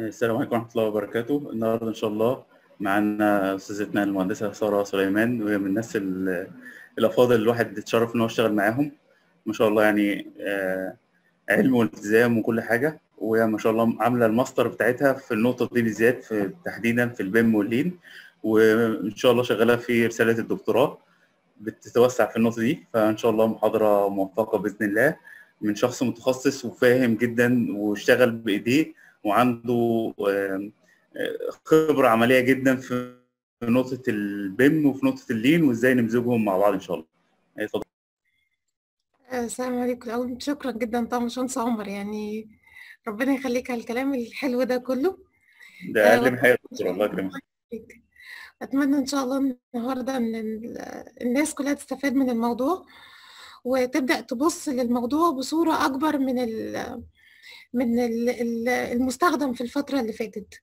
السلام عليكم ورحمة الله وبركاته النهاردة إن شاء الله معانا أستاذتنا المهندسة سارة سليمان وهي من الناس ال- الأفاضل الواحد اتشرف إن هو يشتغل معاهم ما شاء الله يعني آه، علم والتزام وكل حاجة وهي ما شاء الله عاملة الماستر بتاعتها في النقطة دي بالذات في تحديدا في البيم واللين وإن شاء الله شغالة في رسالة الدكتوراه بتتوسع في النقطة دي فإن شاء الله محاضرة موفقة بإذن الله من شخص متخصص وفاهم جدا واشتغل بإيديه وعنده آم، آه، خبرة عملية جدا في نقطة البيم وفي نقطة اللين وازاي نمزجهم مع بعض ان شاء الله. اتفضل. السلام عليكم الأول شكرا جدا طبعا باشمهندس عمر يعني ربنا يخليك على الكلام الحلو ده كله ده آه، اقل من حاجة يا دكتور الله يكرمك. يخليك. أتمنى إن شاء الله النهاردة إن ال- الناس كلها تستفاد من الموضوع وتبدأ تبص للموضوع بصورة أكبر من ال من ال- ال- المستخدم في الفترة اللي فاتت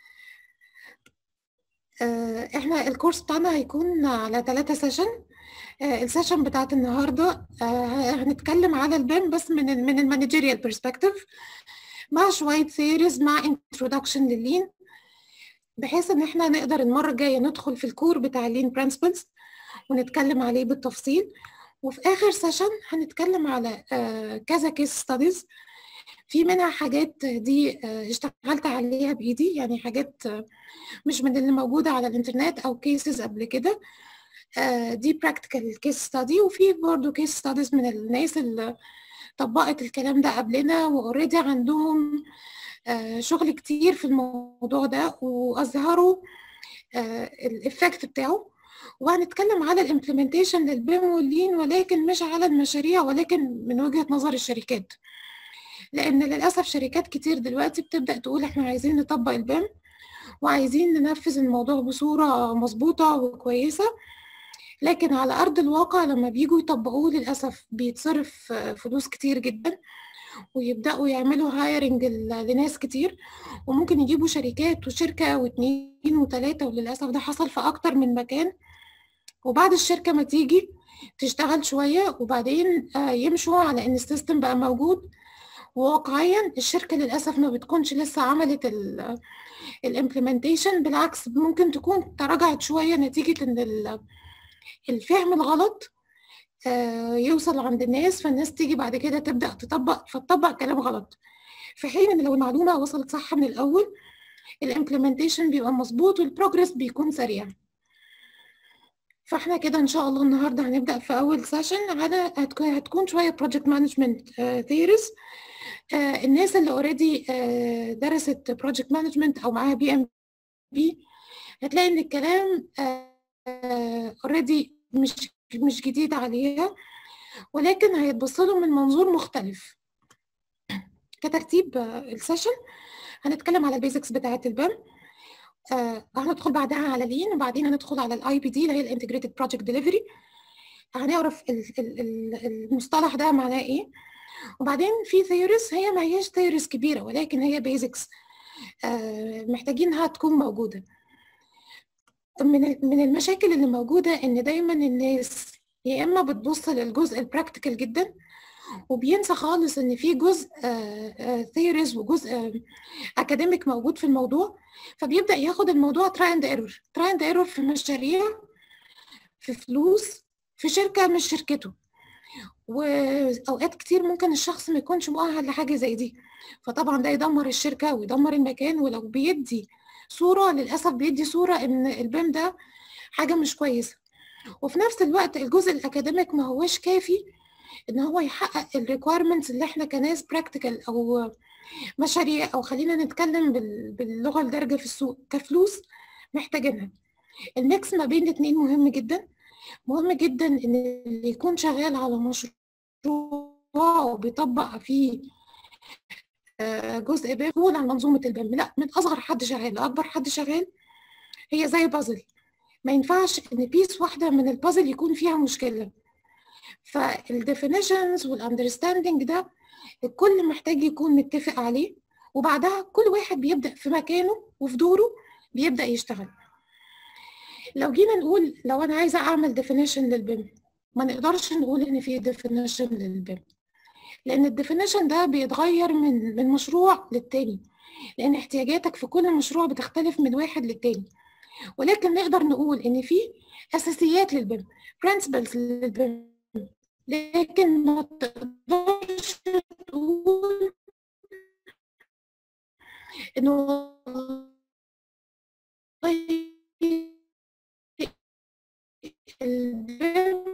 آه، احنا الكورس بتاعنا هيكون على ثلاثة سيشن السيشن بتاعت النهارده آه، هنتكلم على البيم بس من ال من المانجيريال برسبكتيف مع شوية ثيريز مع انترودكشن لللين بحيث ان احنا نقدر المرة الجاية ندخل في الكور بتاع اللين برنسبلز ونتكلم عليه بالتفصيل وفي اخر سيشن هنتكلم على آه، كذا كيس ستاديز في منها حاجات دي آه، اشتغلت عليها بايدي يعني حاجات آه، مش من اللي موجودة على الانترنت او كيسز قبل كده آه، دي براكتيكال كيس ستادي وفي برضه كيس ستاديز من الناس اللي طبقت الكلام ده قبلنا واوريدي عندهم آه، شغل كتير في الموضوع ده واظهروا الافكت بتاعه وهنتكلم على الامبلمنتيشن للبيم واللين ولكن مش على المشاريع ولكن من وجهة نظر الشركات لان للاسف شركات كتير دلوقتي بتبدا تقول احنا عايزين نطبق البيم وعايزين ننفذ الموضوع بصوره مظبوطه وكويسه لكن على ارض الواقع لما بيجوا يطبقوه للاسف بيتصرف آه، فلوس كتير جدا ويبداوا يعملوا هايرنج لناس كتير وممكن يجيبوا شركات وشركه واثنين وثلاثه وللاسف ده حصل في اكتر من مكان وبعد الشركه ما تيجي تشتغل شويه وبعدين آه، يمشوا على ان السيستم بقى موجود وواقعيا الشركه للاسف ما بتكونش لسه عملت الامبلمنتيشن بالعكس ممكن تكون تراجعت شويه نتيجه ان ال- الفهم الغلط آه، يوصل عند الناس فالناس تيجي بعد كده تبدا تطبق فتطبق كلام غلط في حين ان لو المعلومه وصلت صح من الاول الامبلمنتيشن بيبقى مظبوط والبروجرس بيكون سريع فاحنا كده ان شاء الله النهارده هنبدا في اول سيشن على هتكون هتكون شويه بروجكت مانجمنت ثيوريز الناس اللي اوريدي درست بروجكت مانجمنت او معاها بي ام بي هتلاقي ان الكلام اوريدي مش مش جديد عليها ولكن هيتبص له من منظور مختلف كترتيب آه، السيشن هنتكلم على البيزكس بتاعه البيم آه، هندخل بعدها على لين وبعدين هندخل على الاي بي دي اللي هي الانتجريتد بروجكت ديليفري هنعرف ال- ال- ال- المصطلح ده معناه ايه وبعدين في ثيوريز هي ما هياش ثيوريز كبيره ولكن هي بيزكس محتاجينها تكون موجوده من ال- من المشاكل اللي موجوده ان دايما الناس يا اما بتبص للجزء البراكتيكال جدا وبينسى خالص ان في جزء ثيوريز وجزء اكاديميك موجود في الموضوع فبيبدا ياخد الموضوع تراي اند ايرور تراي اند ايرور في مشاريع في فلوس في شركه مش شركته واوقات كتير ممكن الشخص ما يكونش مؤهل لحاجه زي دي فطبعا ده يدمر الشركه ويدمر المكان ولو بيدي صوره للاسف بيدي صوره ان البيم ده حاجه مش كويسه وفي نفس الوقت الجزء الاكاديميك ما هوش كافي ان هو يحقق الريكويرمنتس اللي احنا كناس براكتيكال او مشاريع او خلينا نتكلم بال- باللغه الدارجه في السوق كفلوس محتاجينها الميكس ما بين الاثنين مهم جدا مهم جدا ان اللي يكون شغال على مشروع وبيطبق فيه آه، جزء بيم يقول عن منظومه البيم لا من اصغر حد شغال لاكبر حد شغال هي زي بازل ما ينفعش ان بيس واحده من البازل يكون فيها مشكله فالديفينيشنز والاندرستاندينج ده الكل محتاج يكون متفق عليه وبعدها كل واحد بيبدا في مكانه وفي دوره بيبدا يشتغل لو جينا نقول لو انا عايزه اعمل ديفينيشن للبيم ما نقدرش نقول ان في ديفينيشن للبيم لان الديفينيشن ده بيتغير من من مشروع للتاني لان احتياجاتك في كل مشروع بتختلف من واحد للتاني ولكن نقدر نقول ان في اساسيات للبيم principles للبيم لكن ما تقدرش تقول انه البيم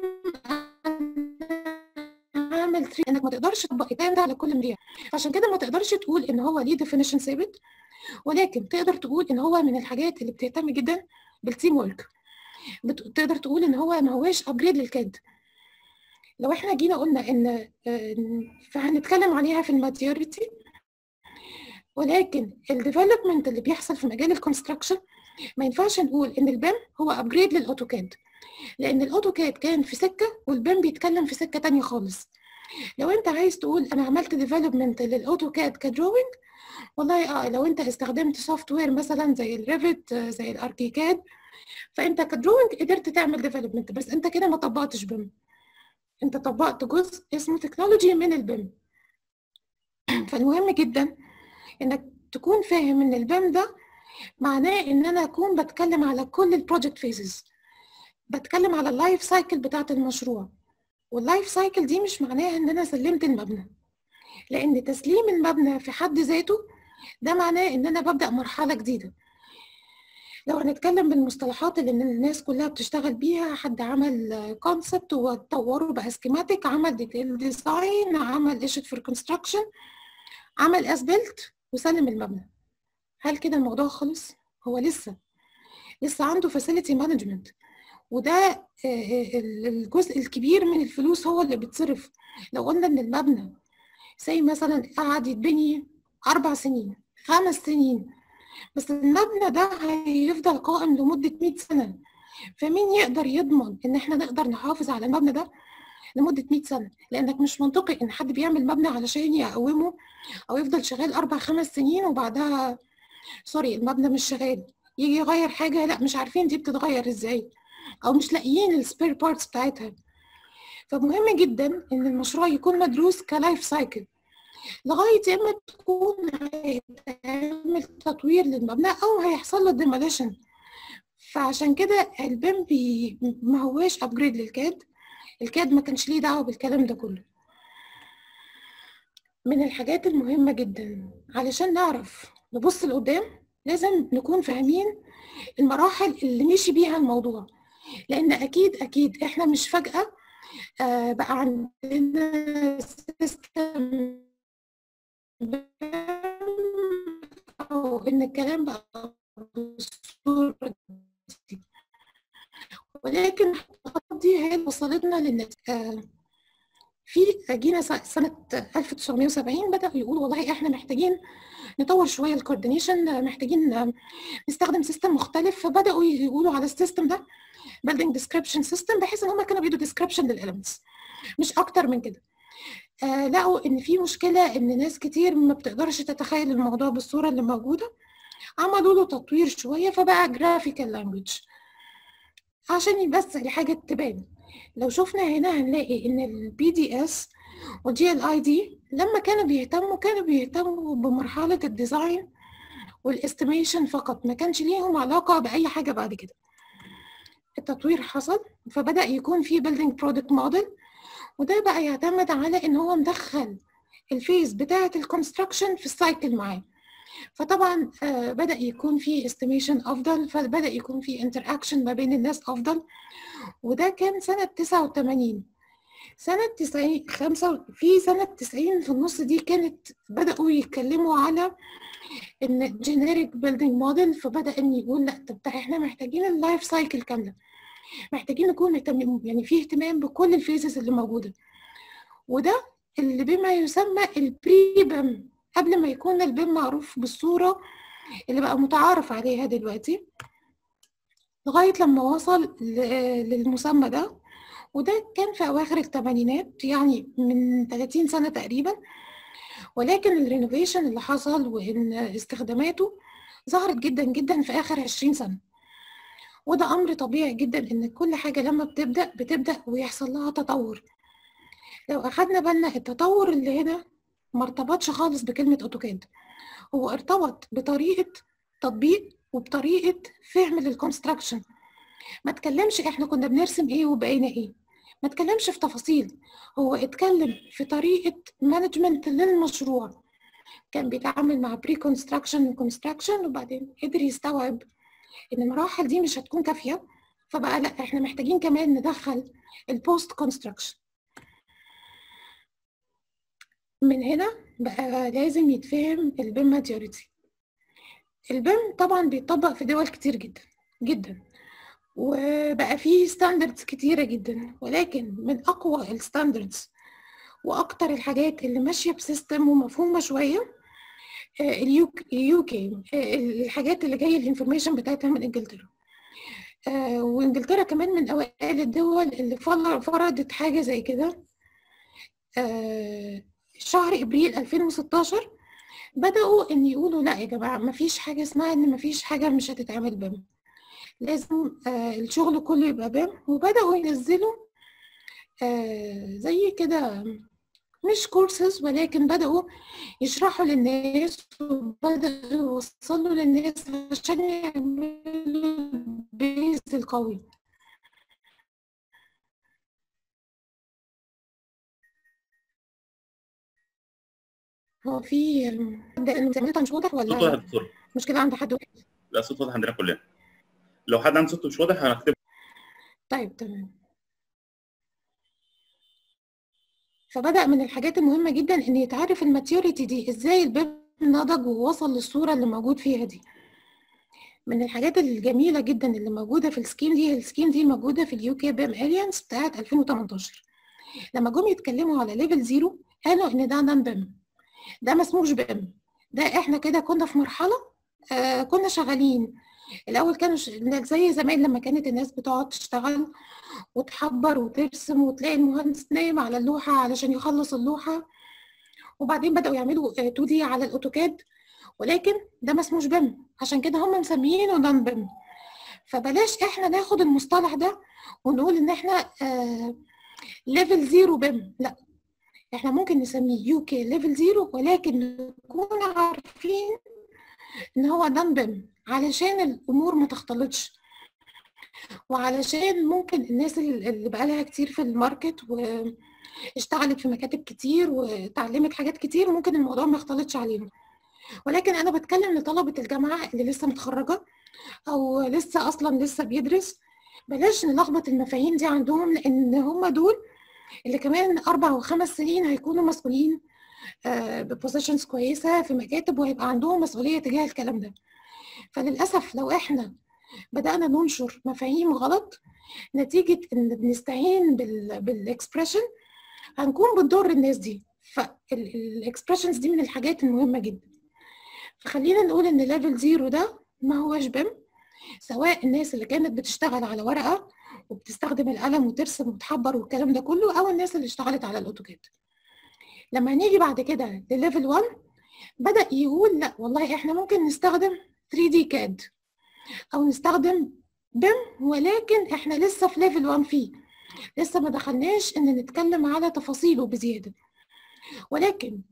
عامل تري انك ما تقدرش تطبق الكلام ده على كل مدير عشان كده ما تقدرش تقول ان هو ليه ديفينيشن ثابت ولكن تقدر تقول ان هو من الحاجات اللي بتهتم جدا بالتيم ورك تقدر تقول ان هو ما هواش ابجريد للكاد لو احنا جينا قلنا ان فهنتكلم عليها في الماتيوريتي ولكن الديفلوبمنت اللي بيحصل في مجال الكونستراكشن ما ينفعش نقول ان البيم هو ابجريد للاوتوكاد لان الاوتوكاد كان في سكه والبيم بيتكلم في سكه تانية خالص لو انت عايز تقول انا عملت ديفلوبمنت للاوتوكاد كدروينج والله اه لو انت استخدمت سوفت وير مثلا زي الريفت زي الاركيكاد فانت كدروينج قدرت تعمل ديفلوبمنت بس انت كده ما طبقتش بيم انت طبقت جزء اسمه تكنولوجي من البيم فالمهم جدا انك تكون فاهم ان البيم ده معناه ان انا اكون بتكلم على كل البروجكت فيزز بتكلم على اللايف سايكل بتاعت المشروع واللايف سايكل دي مش معناها ان انا سلمت المبنى لان تسليم المبنى في حد ذاته ده معناه ان انا ببدا مرحله جديده لو هنتكلم بالمصطلحات اللي الناس كلها بتشتغل بيها حد عمل كونسبت وطوره بقى سكيماتيك عمل ديتيل ديزاين عمل ايشت فور كونستراكشن عمل اسبلت وسلم المبنى هل كده الموضوع خلص هو لسه لسه عنده فاسيلتي مانجمنت وده الجزء الكبير من الفلوس هو اللي بيتصرف لو قلنا ان المبنى زي مثلا قعد يتبني اربع سنين خمس سنين بس المبنى ده هيفضل قائم لمدة 100 سنة فمين يقدر يضمن ان احنا نقدر نحافظ على المبنى ده لمدة 100 سنة لانك مش منطقي ان حد بيعمل مبنى علشان يقومه او يفضل شغال اربع خمس سنين وبعدها سوري المبنى مش شغال يجي يغير حاجة لا مش عارفين دي بتتغير ازاي او مش لاقيين السبير بارتس بتاعتها فمهم جدا ان المشروع يكون مدروس كلايف سايكل لغايه اما تكون هيتعمل تطوير للمبنى او هيحصل له ديموليشن فعشان كده البيم بي ما هواش ابجريد للكاد الكاد ما كانش ليه دعوه بالكلام ده كله من الحاجات المهمه جدا علشان نعرف نبص لقدام لازم نكون فاهمين المراحل اللي مشي بيها الموضوع لان اكيد اكيد احنا مش فجاه آه بقى عندنا سيستم او ان الكلام بقى بالصوره دي ولكن دي هي اللي وصلتنا للناس آه في جينا سنة 1970 بدأوا يقولوا والله احنا محتاجين نطور شوية الكوردينيشن محتاجين نستخدم سيستم مختلف فبدأوا يقولوا على السيستم ده building description system بحيث ان هم كانوا بيدوا description للاليمنتس مش اكتر من كده آه لقوا ان في مشكله ان ناس كتير ما بتقدرش تتخيل الموضوع بالصوره اللي موجوده عملوا له تطوير شويه فبقى جرافيكال لانجوج عشان بس الحاجه تبان لو شفنا هنا هنلاقي ان البي دي اس والجي ال اي دي لما كانوا بيهتموا كانوا بيهتموا بمرحله الديزاين والاستيميشن فقط ما كانش ليهم علاقه باي حاجه بعد كده التطوير حصل فبدا يكون في building product model وده بقى يعتمد على ان هو مدخل الفيز بتاعه الكونستراكشن في السايكل معاه فطبعا آه بدا يكون في استيميشن افضل فبدا يكون في انتراكشن ما بين الناس افضل وده كان سنه 89 سنة 90 خمسة في سنة 90 في النص دي كانت بدأوا يتكلموا على إن جينيريك بيلدينج موديل فبدأ إن يقول لا طب احنا محتاجين اللايف سايكل كاملة محتاجين نكون مهتمين يعني في اهتمام بكل الفيزز اللي موجودة وده اللي بما يسمى البري بيم قبل ما يكون البيم معروف بالصورة اللي بقى متعارف عليها دلوقتي لغاية لما وصل للمسمى ده وده كان في أواخر الثمانينات يعني من 30 سنة تقريبا ولكن الرينوفيشن اللي حصل وإن استخداماته ظهرت جدا جدا في آخر 20 سنة وده أمر طبيعي جدا إن كل حاجة لما بتبدأ بتبدأ ويحصل لها تطور لو أخدنا بالنا التطور اللي هنا ما ارتبطش خالص بكلمه اوتوكاد هو ارتبط بطريقه تطبيق وبطريقه فهم للكونستراكشن ما تكلمش احنا كنا بنرسم ايه وبقينا ايه ما تكلمش في تفاصيل هو اتكلم في طريقه مانجمنت للمشروع كان بيتعامل مع بري كونستراكشن وكونستراكشن وبعدين قدر يستوعب ان المراحل دي مش هتكون كافيه فبقى لا احنا محتاجين كمان ندخل البوست كونستراكشن من هنا بقى لازم يتفهم البيم ماتيوريتي البيم طبعا بيتطبق في دول كتير جدا جدا وبقى فيه ستاندردز كتيرة جدا ولكن من أقوى الستاندردز وأكتر الحاجات اللي ماشية بسيستم ومفهومة شوية اليو كي الحاجات اللي جاية الانفورميشن بتاعتها من انجلترا وانجلترا كمان من اوائل الدول اللي فرضت حاجة زي كده شهر ابريل 2016 بدأوا ان يقولوا لا يا جماعة مفيش حاجة اسمها ان مفيش حاجة مش هتتعمل بم لازم الشغل كله يبقى بم وبدأوا ينزلوا زي كده مش كورسز ولكن بدأوا يشرحوا للناس وبدأوا يوصلوا للناس عشان يعملوا البيز القوي هو في انت مش واضح صوت واضح ولا يا دكتور مشكلة عند حد واحد؟ لا صوت واضح عندنا كلنا لو حد عنده صوت مش واضح هنكتب طيب تمام فبدأ من الحاجات المهمة جدا إن يتعرف الماتيوريتي دي إزاي البيب نضج ووصل للصورة اللي موجود فيها دي من الحاجات الجميلة جدا اللي موجودة في السكيم دي السكيم دي موجودة في اليو كي بيم اليانس بتاعت 2018 لما جم يتكلموا على ليفل زيرو قالوا إن ده نان بيم ده ما اسموش بيم ده احنا كده كنا في مرحلة آه كنا شغالين الأول كانوا ش... زي زمان لما كانت الناس بتقعد تشتغل وتحبر وترسم وتلاقي المهندس نايم على اللوحة علشان يخلص اللوحة وبعدين بدأوا يعملوا 2 دي على الأوتوكاد ولكن ده ما اسموش بيم عشان كده هم مسميينه نون بيم فبلاش احنا ناخد المصطلح ده ونقول ان احنا ليفل زيرو بيم لا احنا ممكن نسميه يو كي ليفل زيرو ولكن نكون عارفين ان هو نون بيم علشان الامور ما تختلطش وعلشان ممكن الناس اللي بقالها كتير في الماركت واشتغلت في مكاتب كتير وتعلمت حاجات كتير وممكن الموضوع ما يختلطش عليهم ولكن انا بتكلم لطلبه الجامعه اللي لسه متخرجه او لسه اصلا لسه بيدرس بلاش نلخبط المفاهيم دي عندهم لان هم دول اللي كمان اربع وخمس سنين هيكونوا مسؤولين ببوزيشنز كويسه في مكاتب وهيبقى عندهم مسؤوليه تجاه الكلام ده فللاسف لو احنا بدانا ننشر مفاهيم غلط نتيجه ان بنستعين بالاكسبريشن هنكون بنضر الناس دي فالاكسبريشنز دي من الحاجات المهمه جدا فخلينا نقول ان ليفل زيرو ده ما هوش بيم سواء الناس اللي كانت بتشتغل على ورقه وبتستخدم القلم وترسم وتحبر والكلام ده كله او الناس اللي اشتغلت على الاوتوكاد لما نيجي بعد كده لليفل 1 بدا يقول لا والله احنا ممكن نستخدم 3 دي كاد او نستخدم بيم ولكن احنا لسه في ليفل 1 فيه لسه ما دخلناش ان نتكلم على تفاصيله بزياده ولكن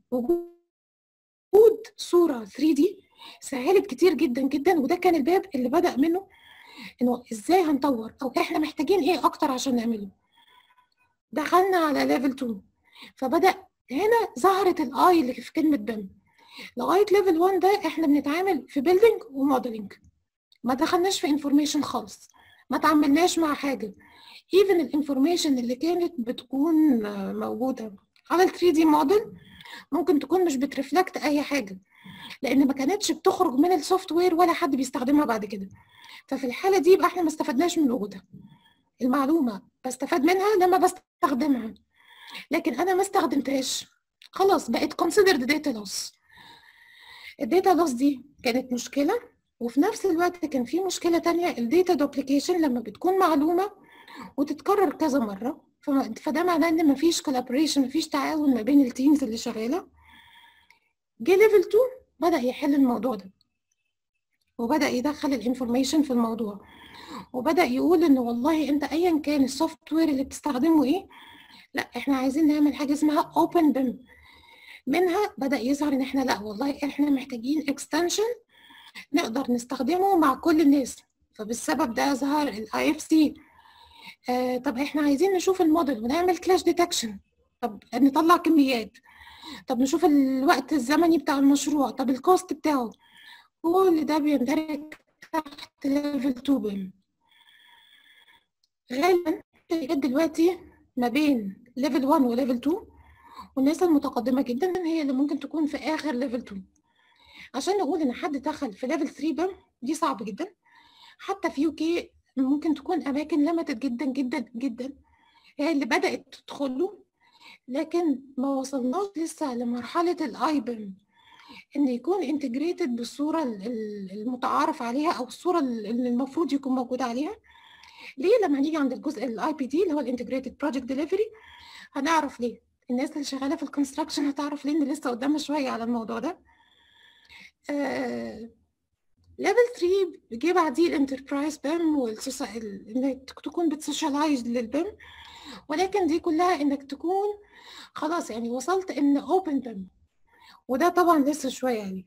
وجود صوره 3 دي سهلت كتير جدا جدا وده كان الباب اللي بدا منه انه ازاي هنطور او احنا محتاجين ايه اكتر عشان نعمله دخلنا على ليفل 2 فبدا هنا ظهرت الاي اللي في كلمه بيم لغايه ليفل 1 ده احنا بنتعامل في بيلدينج وموديلنج ما دخلناش في انفورميشن خالص ما تعاملناش مع حاجه ايفن الانفورميشن اللي كانت بتكون موجوده على ال 3 دي موديل ممكن تكون مش بترفلكت اي حاجه لان ما كانتش بتخرج من السوفت وير ولا حد بيستخدمها بعد كده ففي الحاله دي يبقى احنا ما استفدناش من وجودها المعلومه بستفاد منها لما بستخدمها لكن انا ما استخدمتهاش خلاص بقت considered data loss الداتا لوس دي كانت مشكله وفي نفس الوقت كان في مشكله تانية الداتا دوبليكيشن لما بتكون معلومه وتتكرر كذا مره فده معناه ان مفيش كولابوريشن مفيش تعاون ما بين التيمز اللي شغاله جه ليفل 2 بدا يحل الموضوع ده وبدا يدخل الانفورميشن في الموضوع وبدا يقول ان والله انت ايا كان السوفت وير اللي بتستخدمه ايه لا احنا عايزين نعمل حاجه اسمها اوبن بيم منها بدا يظهر ان احنا لا والله احنا محتاجين اكستنشن نقدر نستخدمه مع كل الناس فبالسبب ده ظهر الاي اف سي طب احنا عايزين نشوف الموديل ونعمل كلاش ديتكشن طب نطلع كميات طب نشوف الوقت الزمني بتاع المشروع طب الكوست بتاعه كل ده بيندرج تحت ليفل 2 بيم غالبا الشركات دلوقتي ما بين ليفل 1 وليفل 2 والناس المتقدمة جدا هي اللي ممكن تكون في آخر ليفل 2 عشان نقول إن حد دخل في ليفل 3 بيم دي صعب جدا حتى في يو كي ممكن تكون أماكن لمتت جدا جدا جدا هي اللي بدأت تدخله لكن ما وصلناش لسه لمرحلة الاي بيم ان يكون انتجريتد بالصورة المتعارف عليها او الصورة اللي المفروض يكون موجود عليها ليه لما نيجي عند الجزء الاي بي دي اللي هو الانتجريتد بروجكت ديليفري هنعرف ليه الناس اللي شغاله في الكونستراكشن هتعرف ليه ان لسه قدامنا شويه على الموضوع ده ليفل 3 جه بعديه الانتربرايز بيم انك تكون بتسوشيالايز للبيم ولكن دي كلها انك تكون خلاص يعني وصلت ان اوبن بيم وده طبعا لسه شويه يعني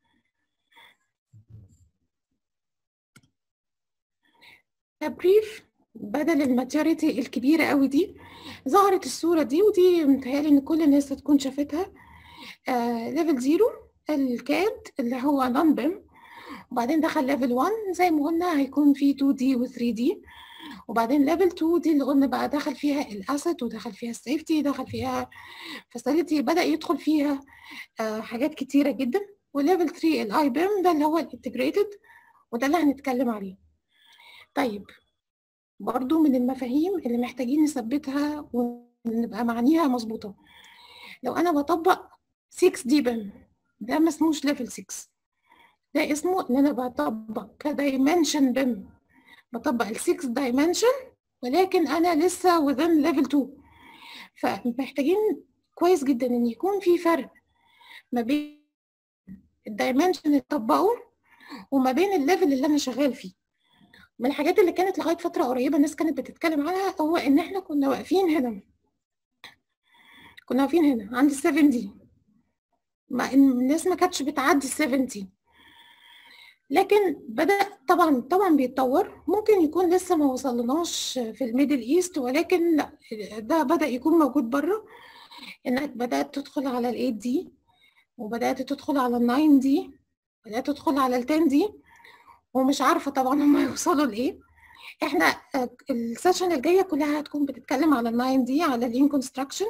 بريف بدل الماتيوريتي الكبيرة قوي دي ظهرت الصورة دي ودي متهيألي إن كل الناس هتكون شافتها ليفل زيرو الكاد اللي هو نون بيم وبعدين دخل ليفل 1 زي ما قلنا هيكون في 2 دي و 3 دي وبعدين ليفل 2 دي اللي قلنا بقى دخل فيها الاسيت ودخل فيها السيفتي دخل فيها فاسيلتي بدأ يدخل فيها آه حاجات كتيرة جدا وليفل 3 الاي بيم ده اللي هو الانتجريتد وده اللي هنتكلم عليه طيب برضو من المفاهيم اللي محتاجين نثبتها ونبقى معانيها مظبوطة لو أنا بطبق 6 دي بيم ده ما اسموش ليفل 6 ده اسمه إن أنا بطبق كدايمنشن بيم بطبق ال 6 دايمنشن ولكن أنا لسه within level 2 فمحتاجين كويس جدا إن يكون في فرق ما بين الدايمنشن اللي طبقه وما بين الليفل اللي أنا شغال فيه من الحاجات اللي كانت لغايه فتره قريبه الناس كانت بتتكلم عنها هو ان احنا كنا واقفين هنا كنا واقفين هنا عند ال 7 دي مع ان الناس ما كانتش بتعدي ال 70 لكن بدا طبعا طبعا بيتطور ممكن يكون لسه ما وصلناش في الميدل ايست ولكن لا ده بدا يكون موجود بره انك بدات تدخل على ال 8 دي وبدات تدخل على ال 9 دي بدات تدخل على ال 10 دي ومش عارفه طبعا هم يوصلوا لايه احنا السيشن الجايه كلها هتكون بتتكلم على الناين دي على اللين كونستراكشن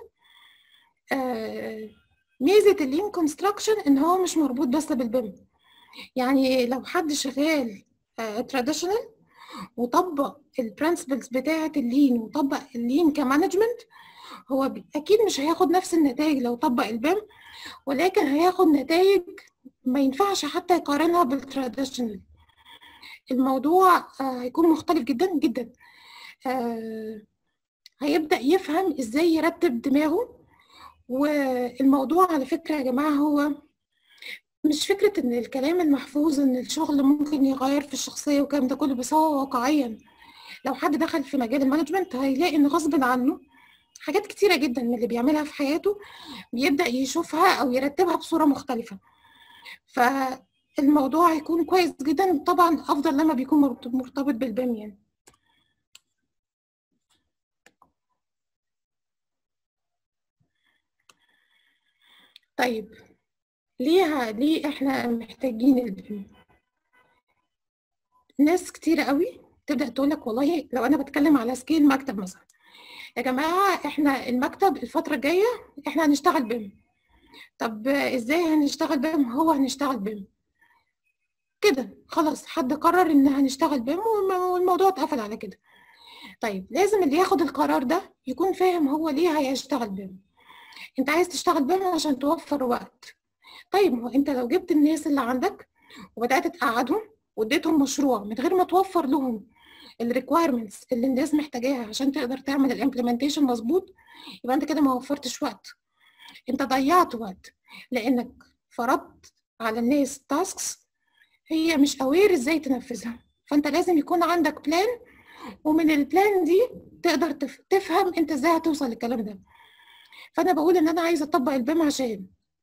ميزه اللين كونستراكشن ان هو مش مربوط بس بالبيم يعني لو حد شغال تراديشنال وطبق البرنسبلز بتاعه اللين وطبق اللين كمانجمنت هو اكيد مش هياخد نفس النتائج لو طبق البيم ولكن هياخد نتائج ما ينفعش حتى يقارنها بالتراديشنال الموضوع هيكون مختلف جدا جدا هيبدأ يفهم ازاي يرتب دماغه والموضوع على فكرة يا جماعة هو مش فكرة ان الكلام المحفوظ ان الشغل ممكن يغير في الشخصية والكلام ده كله بس هو واقعيا لو حد دخل في مجال المانجمنت هيلاقي ان غصب عنه حاجات كتيرة جدا من اللي بيعملها في حياته بيبدأ يشوفها او يرتبها بصورة مختلفة ف الموضوع هيكون كويس جدا طبعا افضل لما بيكون مرتبط بالبيم يعني طيب ليه ليه احنا محتاجين البيم ناس كتير قوي تبدا تقول لك والله لو انا بتكلم على سكيل مكتب مثلا يا جماعه احنا المكتب الفتره الجايه احنا هنشتغل بيم طب ازاي هنشتغل بيم هو هنشتغل بيم كده خلاص حد قرر ان هنشتغل بيم والموضوع اتقفل على كده طيب لازم اللي ياخد القرار ده يكون فاهم هو ليه هيشتغل بيم انت عايز تشتغل بيم عشان توفر وقت طيب ما هو انت لو جبت الناس اللي عندك وبدات تقعدهم واديتهم مشروع من غير ما توفر لهم الريكوايرمنتس اللي الناس محتاجاها عشان تقدر تعمل الامبلمنتيشن مظبوط يبقى انت كده ما وفرتش وقت انت ضيعت وقت لانك فرضت على الناس تاسكس هي مش اوير ازاي تنفذها فانت لازم يكون عندك بلان ومن البلان دي تقدر تفهم انت ازاي هتوصل للكلام ده فانا بقول ان انا عايزه اطبق البيم عشان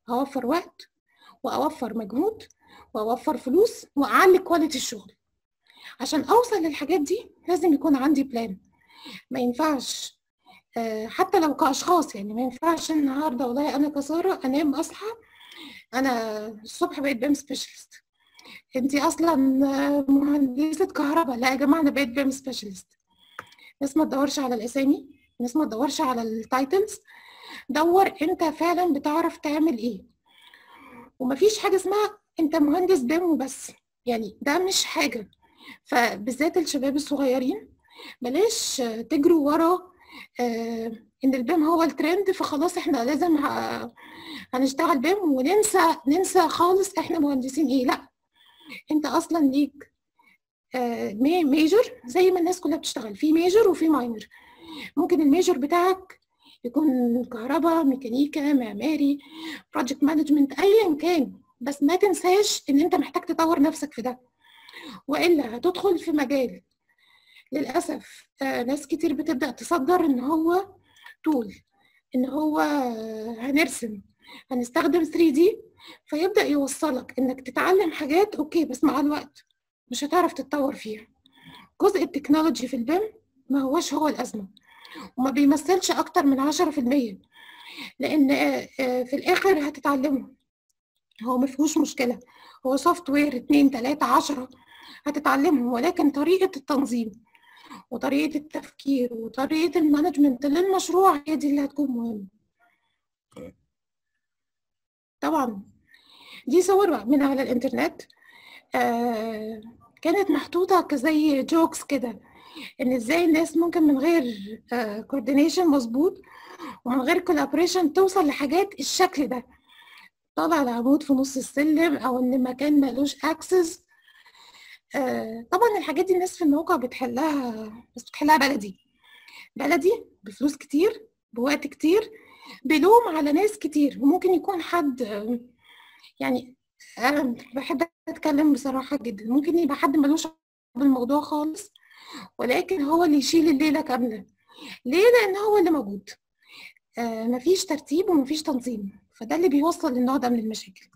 هوفر وقت واوفر مجهود واوفر فلوس واعلي كواليتي الشغل عشان اوصل للحاجات دي لازم يكون عندي بلان ما ينفعش حتى لو كاشخاص يعني ما ينفعش النهارده والله انا كساره انام اصحى انا الصبح بقيت بيم سبيشالست انت اصلا مهندسه كهرباء لا يا جماعه انا بقيت بيم سبيشالست الناس ما تدورش على الاسامي الناس ما تدورش على التايتلز دور انت فعلا بتعرف تعمل ايه ومفيش حاجه اسمها انت مهندس بيم وبس يعني ده مش حاجه فبالذات الشباب الصغيرين بلاش تجروا ورا آه ان البيم هو الترند فخلاص احنا لازم هنشتغل بيم وننسى ننسى خالص احنا مهندسين ايه لا انت اصلا ليك آه ميجر زي ما الناس كلها بتشتغل في ميجر وفي ماينر ممكن الميجر بتاعك يكون كهرباء ميكانيكا معماري بروجكت مانجمنت ايا كان بس ما تنساش ان انت محتاج تطور نفسك في ده والا هتدخل في مجال للاسف آه ناس كتير بتبدا تصدر ان هو طول ان هو هنرسم هنستخدم 3 دي فيبدا يوصلك انك تتعلم حاجات اوكي بس مع الوقت مش هتعرف تتطور فيها جزء التكنولوجي في البيم ما هوش هو الازمه وما بيمثلش اكتر من 10% لان في الاخر هتتعلمه هو ما فيهوش مشكله هو سوفت وير 2 3 10 هتتعلمهم ولكن طريقه التنظيم وطريقه التفكير وطريقه المانجمنت للمشروع هي دي اللي هتكون مهمه طبعا دي صور من على الانترنت آه كانت محطوطه كزي جوكس كده ان ازاي الناس ممكن من غير كوردينيشن آه مظبوط ومن غير كولابريشن توصل لحاجات الشكل ده طالع العمود في نص السلم او ان مكان ملوش اكسس آه طبعا الحاجات دي الناس في الموقع بتحلها بس بتحلها بلدي بلدي بفلوس كتير بوقت كتير بلوم على ناس كتير وممكن يكون حد يعني انا بحب اتكلم بصراحه جدا ممكن يبقى حد ملوش بالموضوع خالص ولكن هو اللي يشيل الليله كامله ليه لان هو اللي موجود آه مفيش ترتيب ومفيش تنظيم فده اللي بيوصل للنوع ده من المشاكل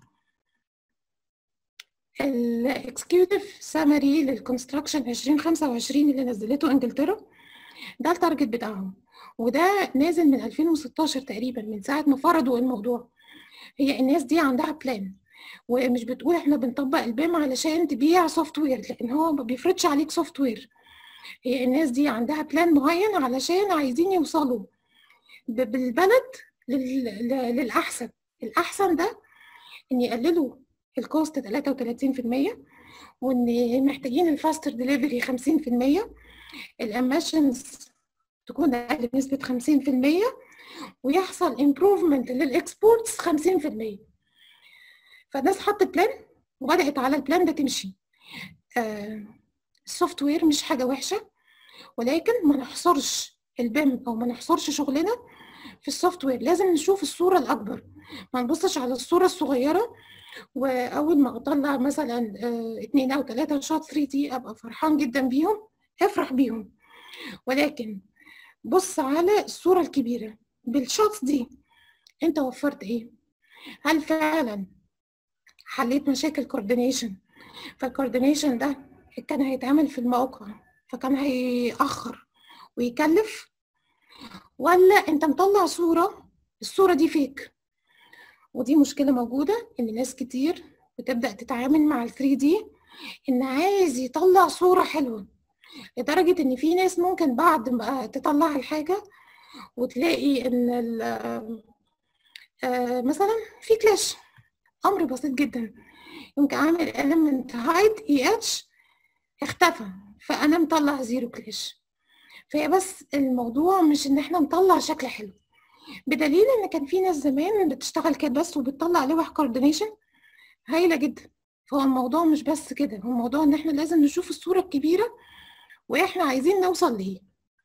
الاكسكيوتيف سامري للكونستراكشن 2025 اللي نزلته انجلترا ده التارجت بتاعهم وده نازل من 2016 تقريبا من ساعه ما فرضوا الموضوع هي الناس دي عندها بلان ومش بتقول احنا بنطبق البيم علشان تبيع سوفت وير لان هو ما بيفرضش عليك سوفت وير هي الناس دي عندها بلان معين علشان عايزين يوصلوا بالبلد للاحسن الاحسن ده ان يقللوا الكوست 33% وان محتاجين الفاستر ديليفري 50% الاماشنز تكون اقل بنسبه 50% ويحصل امبروفمنت للاكسبورتس 50% فالناس حطت بلان وبدات على البلان ده تمشي آه السوفت وير مش حاجه وحشه ولكن ما نحصرش البيم او ما نحصرش شغلنا في السوفت وير لازم نشوف الصوره الاكبر ما نبصش على الصوره الصغيره واول ما اطلع مثلا اتنين او تلاته شوت 3 دي ابقى فرحان جدا بيهم افرح بيهم ولكن بص على الصوره الكبيره بالشوتس دي انت وفرت ايه هل فعلا حليت مشاكل كوردينيشن فالكوردينيشن ده كان هيتعمل في الموقع فكان هيأخر ويكلف ولا انت مطلع صورة الصورة دي فيك ودي مشكلة موجودة ان ناس كتير بتبدأ تتعامل مع ال 3 دي ان عايز يطلع صورة حلوة لدرجة ان في ناس ممكن بعد ما تطلع الحاجة وتلاقي ان مثلا في كلاش امر بسيط جدا يمكن اعمل element hide اي اتش اختفى فانا مطلع زيرو كلاش فهي بس الموضوع مش ان احنا نطلع شكل حلو بدليل ان كان في ناس زمان بتشتغل كده بس وبتطلع لوح كوردينيشن هايله جدا فهو الموضوع مش بس كده هو الموضوع ان احنا لازم نشوف الصوره الكبيره واحنا عايزين نوصل ليه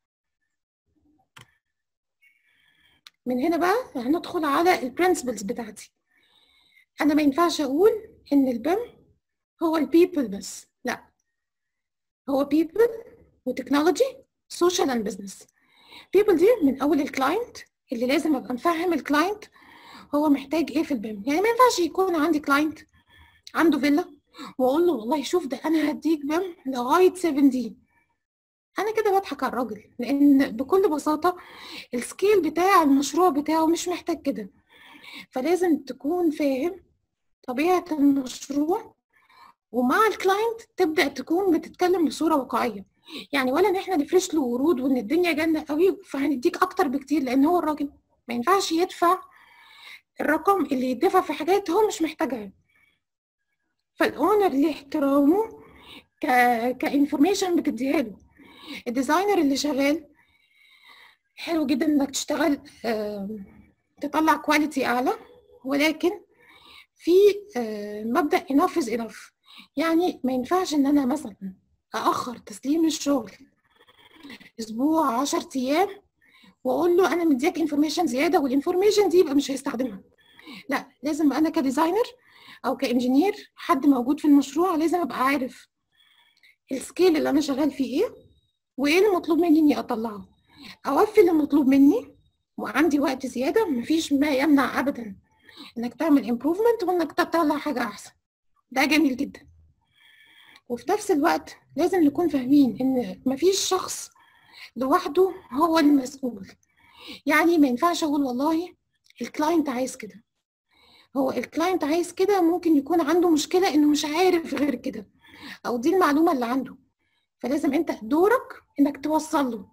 من هنا بقى هندخل على البرنسبلز بتاعتي انا ما ينفعش اقول ان البيم هو البيبل بس لا هو بيبل وتكنولوجي سوشيال اند بزنس بيبل دي من اول الكلاينت اللي لازم ابقى مفهم الكلاينت هو محتاج ايه في البيم يعني ما ينفعش يكون عندي كلاينت عنده فيلا واقول له والله شوف ده انا هديك بيم لغايه 7 دي انا كده بضحك على الراجل لان بكل بساطه السكيل بتاع المشروع بتاعه مش محتاج كده فلازم تكون فاهم طبيعه المشروع ومع الكلاينت تبدا تكون بتتكلم بصوره واقعيه يعني ولا ان احنا نفرش له ورود وان الدنيا جنه قوي فهنديك اكتر بكتير لان هو الراجل ما ينفعش يدفع الرقم اللي يدفع في حاجات هو مش محتاجها فالاونر ليه احترامه ك كانفورميشن بتديها له الديزاينر اللي شغال حلو جدا انك تشتغل تطلع كواليتي اعلى ولكن في مبدا enough is enough يعني ما ينفعش ان انا مثلا اخر تسليم الشغل اسبوع 10 ايام واقول له انا مديك انفورميشن زياده والانفورميشن دي يبقى مش هيستخدمها لا لازم انا كديزاينر او كانجينير حد موجود في المشروع لازم ابقى عارف السكيل اللي انا شغال فيه ايه وايه المطلوب مني اني اطلعه اوفي اللي مطلوب مني وعندي وقت زياده مفيش ما يمنع ابدا انك تعمل امبروفمنت وانك تطلع حاجه احسن ده جميل جدا وفي نفس الوقت لازم نكون فاهمين ان مفيش شخص لوحده هو المسؤول يعني ما ينفعش اقول والله الكلاينت عايز كده هو الكلاينت عايز كده ممكن يكون عنده مشكله انه مش عارف غير كده او دي المعلومه اللي عنده فلازم انت دورك انك توصل له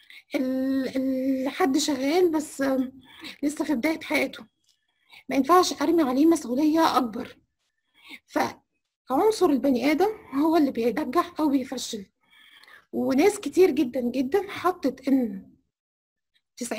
الحد شغال بس لسه في بدايه حياته ما ينفعش ارمي عليه مسؤوليه اكبر فعنصر البني ادم هو اللي بينجح او بيفشل وناس كتير جدا جدا حطت ان 90%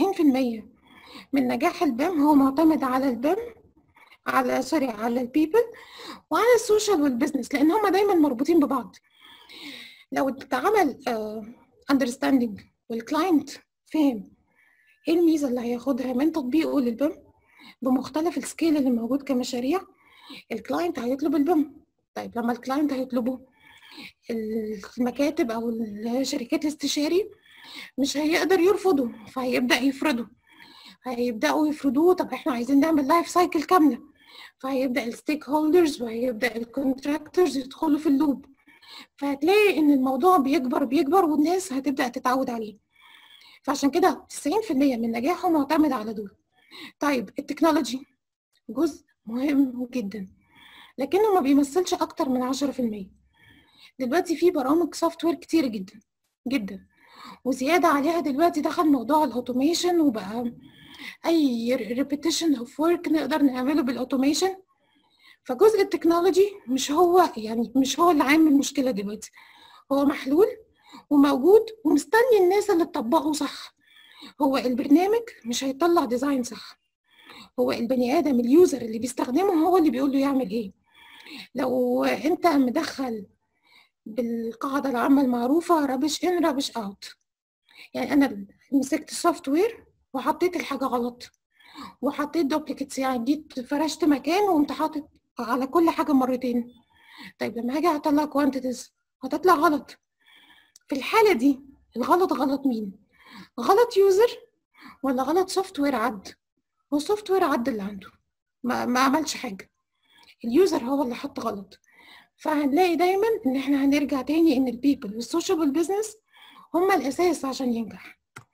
من نجاح البيم هو معتمد على البيم على سوري على البيبل وعلى السوشيال والبزنس لان هما دايما مربوطين ببعض لو اتعمل اندرستاندينج والكلاينت فهم ايه الميزه اللي هياخدها من تطبيقه للبيم بمختلف السكيل اللي موجود كمشاريع الكلاينت هيطلب البيم طيب لما الكلاينت هيطلبه المكاتب او الشركات الاستشاري مش هيقدر يرفضه فهيبدا يفرضه هيبداوا يفرضوه طب احنا عايزين نعمل لايف سايكل كامله فهيبدا الستيك هولدرز وهيبدا الكونتراكتورز يدخلوا في اللوب فهتلاقي ان الموضوع بيكبر بيكبر والناس هتبدا تتعود عليه فعشان كده 90% من نجاحه معتمد على دول طيب التكنولوجي جزء مهم جدا لكنه ما بيمثلش اكتر من 10% دلوقتي في برامج سوفت وير كتير جدا جدا وزياده عليها دلوقتي دخل موضوع الاوتوميشن وبقى اي ريبيتيشن اوف ورك نقدر نعمله بالاوتوميشن فجزء التكنولوجي مش هو يعني مش هو اللي عامل المشكله دلوقتي هو محلول وموجود ومستني الناس اللي تطبقه صح هو البرنامج مش هيطلع ديزاين صح هو البني ادم اليوزر اللي بيستخدمه هو اللي بيقول له يعمل ايه لو انت مدخل بالقاعده العامه المعروفه رابش ان رابش اوت يعني انا مسكت السوفت وير وحطيت الحاجه غلط وحطيت دوبليكيتس يعني جيت فرشت مكان وقمت حاطط على كل حاجه مرتين طيب لما هاجي اطلع كوانتيتيز هتطلع غلط في الحاله دي الغلط غلط مين غلط يوزر ولا غلط سوفت وير عد هو السوفت وير عد اللي عنده ما, ما عملش حاجه اليوزر هو اللي حط غلط فهنلاقي دايما ان احنا هنرجع تاني ان البيبل والسوشيال والبزنس هما الاساس عشان ينجح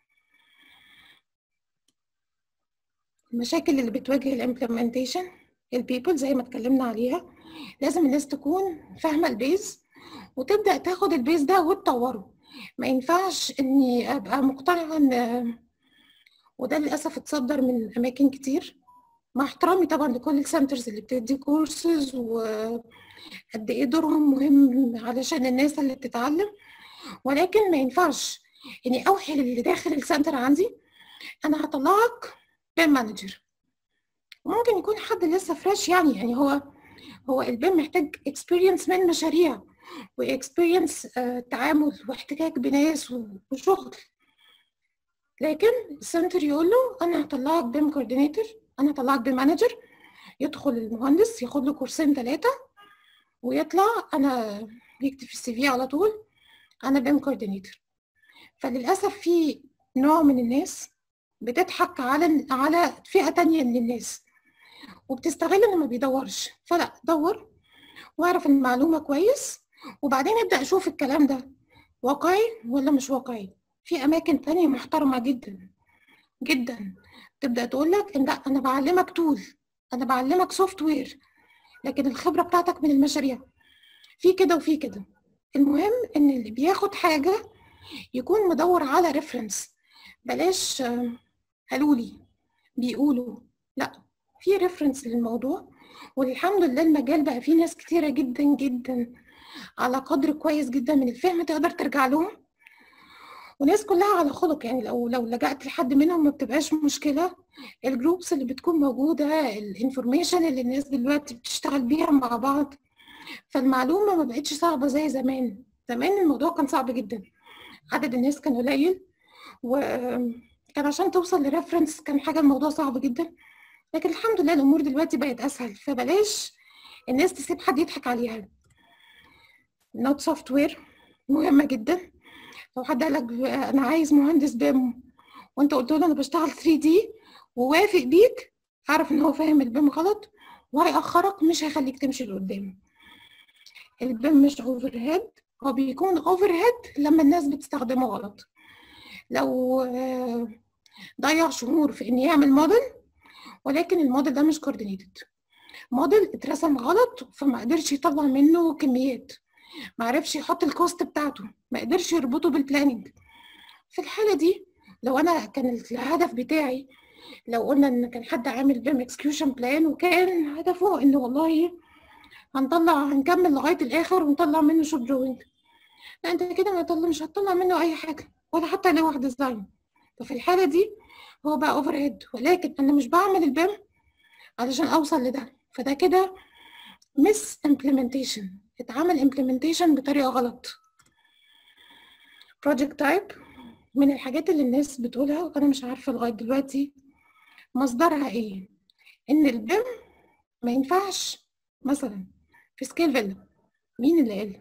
المشاكل اللي بتواجه الامبلمنتيشن البيبل زي ما اتكلمنا عليها لازم الناس تكون فاهمه البيز وتبدا تاخد البيز ده وتطوره ما ينفعش اني ابقى مقتنعه ان وده للاسف اتصدر من اماكن كتير مع احترامي طبعا لكل السنترز اللي بتدي كورسز وقد ايه دورهم مهم علشان الناس اللي بتتعلم ولكن ما ينفعش اني اوحي للي داخل السنتر عندي انا هطلعك بيم مانجر وممكن يكون حد لسه فريش يعني يعني هو هو البيم محتاج اكسبيرينس من مشاريع واكسبيرينس تعامل واحتكاك بناس وشغل لكن السنتر يقول له انا هطلعك بيم كوردينيتور انا هطلعك بيم مانجر يدخل المهندس ياخد له كورسين ثلاثه ويطلع انا يكتب في السي في على طول انا بيم كوردينيتور فللاسف في نوع من الناس بتضحك على على فئه تانية من الناس وبتستغل انه ما بيدورش فلا دور واعرف المعلومه كويس وبعدين ابدا اشوف الكلام ده واقعي ولا مش واقعي في اماكن تانية محترمه جدا جدا تبدا تقول لك ان لا انا بعلمك تول انا بعلمك سوفت وير لكن الخبره بتاعتك من المشاريع في كده وفي كده المهم ان اللي بياخد حاجه يكون مدور على ريفرنس بلاش قالولي بيقولوا لا في ريفرنس للموضوع والحمد لله المجال بقى فيه ناس كتيرة جدا جدا على قدر كويس جدا من الفهم تقدر ترجع لهم وناس كلها على خلق يعني لو لو لجأت لحد منهم ما بتبقاش مشكلة الجروبس اللي بتكون موجودة الانفورميشن اللي الناس دلوقتي بتشتغل بيها مع بعض فالمعلومة ما بقتش صعبة زي زمان زمان الموضوع كان صعب جدا عدد الناس كان قليل وكان عشان توصل لريفرنس كان حاجة الموضوع صعب جدا لكن الحمد لله الأمور دلوقتي بقت أسهل فبلاش الناس تسيب حد يضحك عليها نوت سوفت وير مهمة جدا لو حد قال لك أنا عايز مهندس بيم وأنت قلت له أنا بشتغل 3 دي ووافق بيك اعرف إن هو فاهم البيم غلط وهيأخرك مش هيخليك تمشي لقدام البيم مش اوفر هيد هو بيكون اوفر هيد لما الناس بتستخدمه غلط لو ضيع شهور في ان يعمل موديل ولكن الموديل ده مش كوردينيتد موديل اترسم غلط فما قدرش يطلع منه كميات ما عرفش يحط الكوست بتاعته ما قدرش يربطه بالبلاننج في الحاله دي لو انا كان الهدف بتاعي لو قلنا ان كان حد عامل بيم اكسكيوشن بلان وكان هدفه انه والله هنطلع هنكمل لغايه الاخر ونطلع منه شوب دروينج لا انت كده ما طلع مش هتطلع منه اي حاجه ولا حتى لو واحد ديزاين ففي الحاله دي هو بقى اوفر هيد ولكن انا مش بعمل البيم علشان اوصل لده فده كده مس امبلمنتيشن اتعمل امبلمنتيشن بطريقه غلط بروجكت تايب من الحاجات اللي الناس بتقولها وانا مش عارفه لغايه دلوقتي مصدرها ايه ان البيم ما ينفعش مثلا في سكيل فيلا مين اللي قال